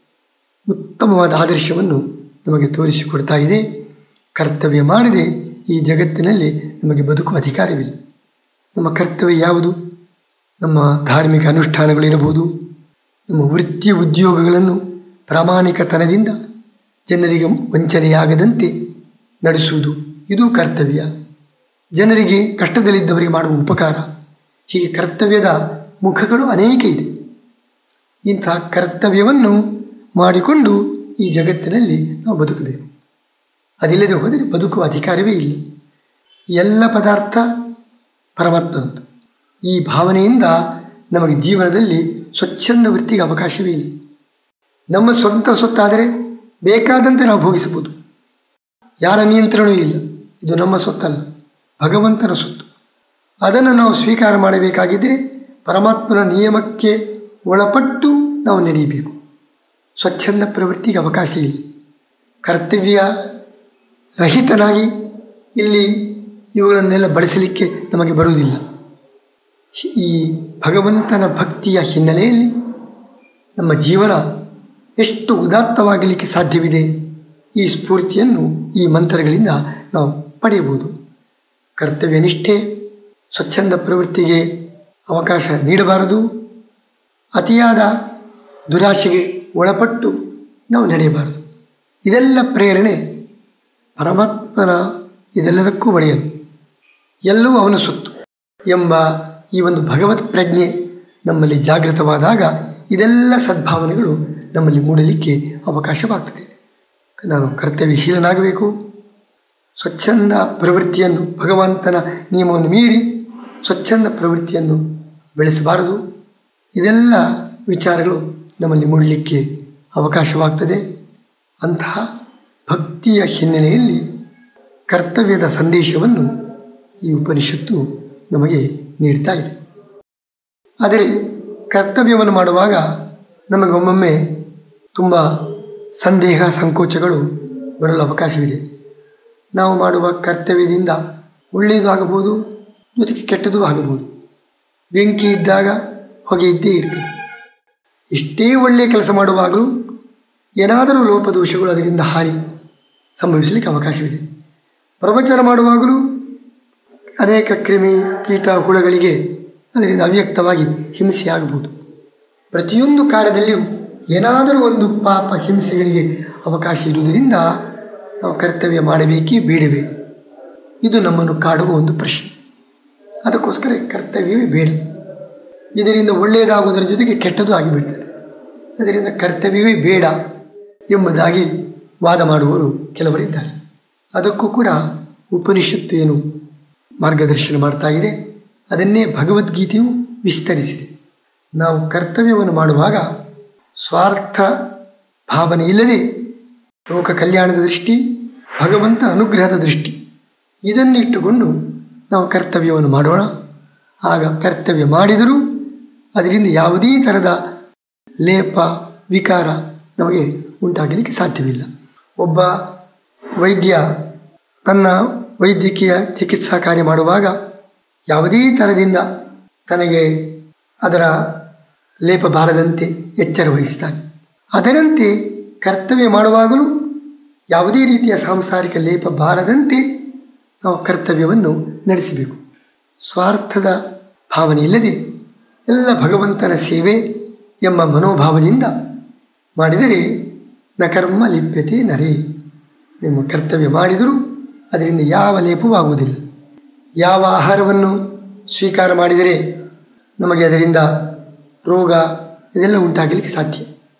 ಉತ್ತಮವಾದ ಆದರ್ಶವನ್ನು ನಮಗೆ ತೋರಿಸಿಕೊಡ್ತಾ ಇದೆ ಕರ್ತವ್ಯ ಮಾಡದೆ ಈ ಜಗತ್ತಿನಲ್ಲಿ ನಮಗೆ ಬದುಕುವ ಅಧಿಕಾರವಿಲ್ಲ ನಮ್ಮ ಕರ್ತವ್ಯ ಯಾವುದು ನಮ್ಮ ಧಾರ್ಮಿಕ ಅನುಷ್ಠಾನಗಳಿರಬಹುದು ನಮ್ಮ ವೃತ್ತಿ ಉದ್ಯೋಗಗಳನ್ನು ಪ್ರಾಮಾಣಿಕತನದಿಂದ ಜನರಿಗೆ ವಂಚನೆಯಾಗದಂತೆ ನಡೆಸುವುದು ಇದು ಕರ್ತವ್ಯ ಜನರಿಗೆ ಕಷ್ಟದಲ್ಲಿದ್ದವರಿಗೆ ಮಾಡುವ ಉಪಕಾರ ಹೀಗೆ ಕರ್ತವ್ಯದ ಮುಖಗಳು ಅನೇಕ ಇದೆ ಇಂಥ ಕರ್ತವ್ಯವನ್ನು ಮಾಡಿಕೊಂಡು ಈ ಜಗತ್ತಿನಲ್ಲಿ ನಾವು ಬದುಕಬೇಕು ಅದಿಲ್ಲದೆ ಹೋದರೆ ಬದುಕುವ ಅಧಿಕಾರವೇ ಇಲ್ಲ ಎಲ್ಲ ಪದಾರ್ಥ ಪರಮಾತ್ಮನದ್ದು ಈ ಭಾವನೆಯಿಂದ ನಮಗೆ ಜೀವನದಲ್ಲಿ ಸ್ವಚ್ಛಂದ ವೃತ್ತಿಗೆ ಅವಕಾಶವೇ ಇಲ್ಲ ನಮ್ಮ ಸ್ವಂತ ಸೊತ್ತಾದರೆ ಬೇಕಾದಂತೆ ನಾವು ಭೋಗಿಸಬಹುದು ಯಾರ ನಿಯಂತ್ರಣವೂ ಇಲ್ಲ ಇದು ನಮ್ಮ ಸೊತ್ತಲ್ಲ ಭಗವಂತನ ಸೊತ್ತು ಅದನ್ನು ನಾವು ಸ್ವೀಕಾರ ಮಾಡಬೇಕಾಗಿದ್ದರೆ ಪರಮಾತ್ಮನ ನಿಯಮಕ್ಕೆ ಒಳಪಟ್ಟು ನಾವು ನಡೆಯಬೇಕು ಸ್ವಚ್ಛಂದ ಪ್ರವೃತ್ತಿಗೆ ಅವಕಾಶ ಇಲ್ಲ ಕರ್ತವ್ಯ ರಹಿತನಾಗಿ ಇಲ್ಲಿ ಇವುಗಳನ್ನೆಲ್ಲ ಬಳಸಲಿಕ್ಕೆ ನಮಗೆ ಬರುವುದಿಲ್ಲ ಈ ಭಗವಂತನ ಭಕ್ತಿಯ ಹಿನ್ನೆಲೆಯಲ್ಲಿ ನಮ್ಮ ಜೀವನ ಎಷ್ಟು ಉದಾತ್ತವಾಗಲಿಕ್ಕೆ ಸಾಧ್ಯವಿದೆ ಈ ಸ್ಫೂರ್ತಿಯನ್ನು ಈ ಮಂತ್ರಗಳಿಂದ ನಾವು ಪಡೆಯಬಹುದು ಕರ್ತವ್ಯ ನಿಷ್ಠೆ ಸ್ವಚ್ಛಂದ ಪ್ರವೃತ್ತಿಗೆ ಅವಕಾಶ ನೀಡಬಾರದು ಅತಿಯಾದ ದುರಾಶೆಗೆ ಒಳಪಟ್ಟು ನಾವು ನಡೆಯಬಾರದು ಇದೆಲ್ಲ ಪ್ರೇರಣೆ ಪರಮಾತ್ಮನ ಇದೆಲ್ಲದಕ್ಕೂ ಒಡೆಯಲು ಎಲ್ಲವೂ ಅವನ ಸೊತ್ತು ಎಂಬ ಈ ಒಂದು ಭಗವತ್ ಪ್ರಜ್ಞೆ ನಮ್ಮಲ್ಲಿ ಜಾಗೃತವಾದಾಗ ಇದೆಲ್ಲ ಸದ್ಭಾವನೆಗಳು ನಮ್ಮಲ್ಲಿ ಮೂಡಲಿಕ್ಕೆ ಅವಕಾಶವಾಗ್ತದೆ ನಾನು ಕರ್ತವ್ಯಶೀಲನಾಗಬೇಕು ಸ್ವಚ್ಛಂದ ಪ್ರವೃತ್ತಿಯನ್ನು ಭಗವಂತನ ನಿಯಮವನ್ನು ಮೀರಿ ಸ್ವಚ್ಛಂದ ಪ್ರವೃತ್ತಿಯನ್ನು ಬೆಳೆಸಬಾರದು ಇದೆಲ್ಲ ವಿಚಾರಗಳು ನಮ್ಮಲ್ಲಿ ಮೂಡಲಿಕ್ಕೆ ಅವಕಾಶವಾಗ್ತದೆ ಅಂತಹ ಭಕ್ತಿಯ ಹಿನ್ನೆಲೆಯಲ್ಲಿ ಕರ್ತವ್ಯದ ಸಂದೇಶವನ್ನು ಈ ಉಪನಿಷತ್ತು ನಮಗೆ ನೀಡ್ತಾ ಇದೆ ಆದರೆ ಕರ್ತವ್ಯವನ್ನು ಮಾಡುವಾಗ ನಮಗೆ ಒಮ್ಮೊಮ್ಮೆ ತುಂಬ ಸಂದೇಹ ಸಂಕೋಚಗಳು ಬರಲು ಅವಕಾಶವಿದೆ ನಾವು ಮಾಡುವ ಕರ್ತವ್ಯದಿಂದ ಒಳ್ಳೆಯದು ಆಗಬಹುದು ಜೊತೆಗೆ ಕೆಟ್ಟದ್ದು ಆಗಬಹುದು ಬೆಂಕಿ ಇದ್ದಾಗ ಹೊಗೆ ಇದ್ದೇ ಇರ್ತದೆ ಎಷ್ಟೇ ಒಳ್ಳೆಯ ಕೆಲಸ ಮಾಡುವಾಗಲೂ ಏನಾದರೂ ಲೋಪದೋಷಗಳು ಅದರಿಂದ ಹಾನಿ ಸಂಭವಿಸಲಿಕ್ಕೆ ಅವಕಾಶವಿದೆ ಪ್ರವಚನ ಮಾಡುವಾಗಲೂ ಅನೇಕ ಕ್ರಿಮಿ ಕೀಟ ಹುಳಗಳಿಗೆ ಅದರಿಂದ ಅವ್ಯಕ್ತವಾಗಿ ಹಿಂಸೆಯಾಗಬಹುದು ಪ್ರತಿಯೊಂದು ಕಾರ್ಯದಲ್ಲಿಯೂ ಏನಾದರೂ ಒಂದು ಪಾಪ ಹಿಂಸೆಗಳಿಗೆ ಅವಕಾಶ ಇರುವುದರಿಂದ ನಾವು ಕರ್ತವ್ಯ ಮಾಡಬೇಕೇ ಬೇಡವೇ ಇದು ನಮ್ಮನ್ನು ಕಾಡುವ ಒಂದು ಪ್ರಶ್ನೆ ಅದಕ್ಕೋಸ್ಕರ ಕರ್ತವ್ಯವೇ ಬೇಡ ಇದರಿಂದ ಒಳ್ಳೆಯದಾಗುವುದರ ಜೊತೆಗೆ ಕೆಟ್ಟದ್ದು ಆಗಿಬಿಡ್ತದೆ ಅದರಿಂದ ಕರ್ತವ್ಯವೇ ಬೇಡ ಎಂಬುದಾಗಿ ವಾದ ಮಾಡುವವರು ಕೆಲವರಿದ್ದಾರೆ ಅದಕ್ಕೂ ಕೂಡ ಉಪನಿಷತ್ತು ಏನು ಮಾರ್ಗದರ್ಶನ ಮಾಡ್ತಾ ಇದೆ ಅದನ್ನೇ ಭಗವದ್ಗೀತೆಯು ವಿಸ್ತರಿಸಿದೆ ನಾವು ಕರ್ತವ್ಯವನ್ನು ಮಾಡುವಾಗ ಸ್ವಾರ್ಥ ಭಾವನೆ ಇಲ್ಲದೆ ಲೋಕ ಕಲ್ಯಾಣದ ದೃಷ್ಟಿ ಭಗವಂತನ ಅನುಗ್ರಹದ ದೃಷ್ಟಿ ಇದನ್ನಿಟ್ಟುಕೊಂಡು ನಾವು ಕರ್ತವ್ಯವನ್ನು ಮಾಡೋಣ ಆಗ ಕರ್ತವ್ಯ ಮಾಡಿದರೂ ಅದರಿಂದ ಯಾವುದೇ ಥರದ ಲೇಪ ವಿಕಾರ ನಮಗೆ ಉಂಟಾಗಲಿಕ್ಕೆ ಸಾಧ್ಯವಿಲ್ಲ ಒಬ್ಬ ವೈದ್ಯ ತನ್ನ ವೈದ್ಯಕೀಯ ಚಿಕಿತ್ಸಾ ಕಾರ್ಯ ಮಾಡುವಾಗ ಯಾವುದೇ ಥರದಿಂದ ತನಗೆ ಅದರ ಲೇಪ ಬಾರದಂತೆ ಎಚ್ಚರ ವಹಿಸ್ತಾನೆ ಅದರಂತೆ ಕರ್ತವ್ಯ ಮಾಡುವಾಗಲೂ ಯಾವುದೇ ರೀತಿಯ ಸಾಂಸಾರಿಕ ಲೇಪ ಬಾರದಂತೆ ನಾವು ಕರ್ತವ್ಯವನ್ನು ನಡೆಸಬೇಕು ಸ್ವಾರ್ಥದ ಭಾವನೆ ಇಲ್ಲದೆ ಎಲ್ಲ ಭಗವಂತನ ಸೇವೆ ಎಂಬ ಮನೋಭಾವದಿಂದ ಮಾಡಿದರೆ ನ ಕರ್ಮ ಲಿಪ್ಯತೆ ನರೇ ನಿಮ್ಮ ಕರ್ತವ್ಯ ಮಾಡಿದರೂ ಅದರಿಂದ ಯಾವ ಲೇಪವೂ ಆಗುವುದಿಲ್ಲ ಯಾವ ಆಹಾರವನ್ನು ಸ್ವೀಕಾರ ಮಾಡಿದರೆ ನಮಗೆ ಅದರಿಂದ ರೋಗ ಇದೆಲ್ಲ ಉಂಟಾಗಲಿಕ್ಕೆ ಸಾಧ್ಯ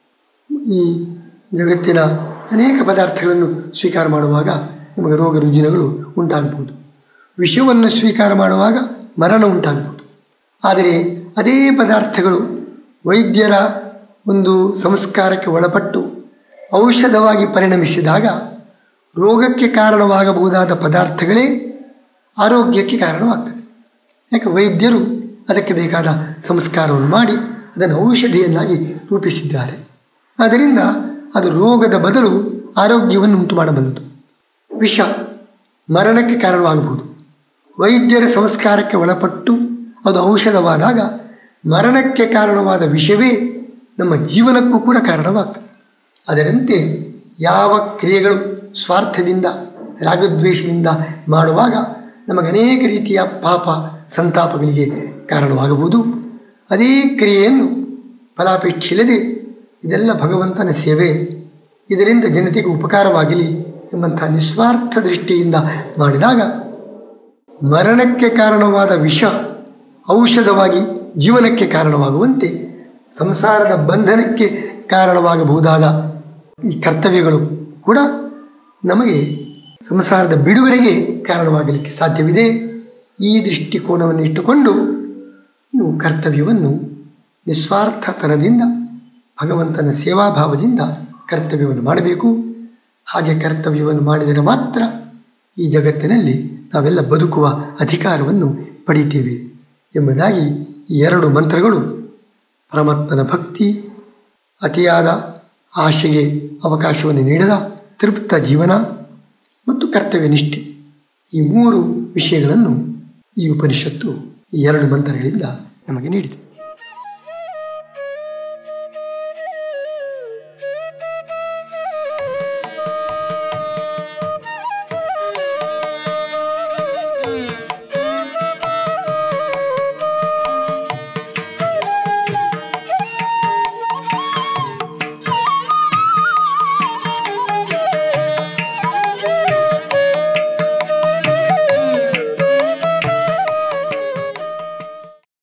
ಈ ಜಗತ್ತಿನ ಅನೇಕ ಪದಾರ್ಥಗಳನ್ನು ಸ್ವೀಕಾರ ಮಾಡುವಾಗ ನಮಗೆ ರೋಗ ರುಜಿನಗಳು ಉಂಟಾಗಬಹುದು ವಿಷವನ್ನು ಸ್ವೀಕಾರ ಮಾಡುವಾಗ ಮರಣ ಉಂಟಾಗಬಹುದು ಆದರೆ ಅದೇ ಪದಾರ್ಥಗಳು ವೈದ್ಯರ ಒಂದು ಸಂಸ್ಕಾರಕ್ಕೆ ಒಳಪಟ್ಟು ಔಷಧವಾಗಿ ಪರಿಣಮಿಸಿದಾಗ ರೋಗಕ್ಕೆ ಕಾರಣವಾಗಬಹುದಾದ ಪದಾರ್ಥಗಳೇ ಆರೋಗ್ಯಕ್ಕೆ ಕಾರಣವಾಗ್ತದೆ ಯಾಕೆ ವೈದ್ಯರು ಅದಕ್ಕೆ ಬೇಕಾದ ಸಂಸ್ಕಾರವನ್ನು ಮಾಡಿ ಅದನ್ನು ಔಷಧಿಯನ್ನಾಗಿ ರೂಪಿಸಿದ್ದಾರೆ ಆದ್ದರಿಂದ ಅದು ರೋಗದ ಬದಲು ಆರೋಗ್ಯವನ್ನು ಉಂಟು ಮಾಡಬಲ್ಲದು ವಿಷ ಮರಣಕ್ಕೆ ಕಾರಣವಾಗಬಹುದು ವೈದ್ಯರ ಸಂಸ್ಕಾರಕ್ಕೆ ಒಳಪಟ್ಟು ಅದು ಔಷಧವಾದಾಗ ಮರಣಕ್ಕೆ ಕಾರಣವಾದ ವಿಷವೇ ನಮ್ಮ ಜೀವನಕ್ಕೂ ಕೂಡ ಕಾರಣವಾಗ್ತದೆ ಅದರಂತೆ ಯಾವ ಕ್ರಿಯೆಗಳು ಸ್ವಾರ್ಥದಿಂದ ರಾಗದ್ವೇಷದಿಂದ ಮಾಡುವಾಗ ನಮಗೆ ಅನೇಕ ರೀತಿಯ ಪಾಪ ಸಂತಾಪಗಳಿಗೆ ಕಾರಣವಾಗಬಹುದು ಅದೇ ಕ್ರಿಯೆಯನ್ನು ಫಲಾಪೇಕ್ಷಿಲ್ಲದೆ ಇದೆಲ್ಲ ಭಗವಂತನ ಸೇವೆ ಇದರಿಂದ ಜನತೆಗೆ ಉಪಕಾರವಾಗಲಿ ಎಂಬಂಥ ನಿಸ್ವಾರ್ಥ ದೃಷ್ಟಿಯಿಂದ ಮಾಡಿದಾಗ ಮರಣಕ್ಕೆ ಕಾರಣವಾದ ವಿಷ ಔಷಧವಾಗಿ ಜೀವನಕ್ಕೆ ಕಾರಣವಾಗುವಂತೆ ಸಂಸಾರದ ಬಂಧನಕ್ಕೆ ಕಾರಣವಾಗಬಹುದಾದ ಈ ಕರ್ತವ್ಯಗಳು ಕೂಡ ನಮಗೆ ಸಂಸಾರದ ಬಿಡುಗಡೆಗೆ ಕಾರಣವಾಗಲಿಕ್ಕೆ ಸಾಧ್ಯವಿದೆ ಈ ದೃಷ್ಟಿಕೋನವನ್ನು ಇಟ್ಟುಕೊಂಡು ನೀವು ಕರ್ತವ್ಯವನ್ನು ನಿಸ್ವಾರ್ಥತನದಿಂದ ಭಗವಂತನ ಸೇವಾಭಾವದಿಂದ ಕರ್ತವ್ಯವನ್ನು ಮಾಡಬೇಕು ಹಾಗೆ ಕರ್ತವ್ಯವನ್ನು ಮಾಡಿದರೆ ಮಾತ್ರ ಈ ಜಗತ್ತಿನಲ್ಲಿ ನಾವೆಲ್ಲ ಬದುಕುವ ಅಧಿಕಾರವನ್ನು ಪಡಿತೇವೆ ಎಂಬುದಾಗಿ ಈ ಎರಡು ಮಂತ್ರಗಳು ಪರಮಾತ್ಮನ ಭಕ್ತಿ ಅತಿಯಾದ ಆಶೆಗೆ ಅವಕಾಶವನ್ನು ನೀಡದ ತೃಪ್ತ ಜೀವನ ಮತ್ತು ಕರ್ತವ್ಯ ನಿಷ್ಠೆ ಈ ಮೂರು ವಿಷಯಗಳನ್ನು ಈ ಉಪನಿಷತ್ತು ಈ ಎರಡು ಮಂತ್ರಗಳಿಂದ ನಮಗೆ ನೀಡಿದೆ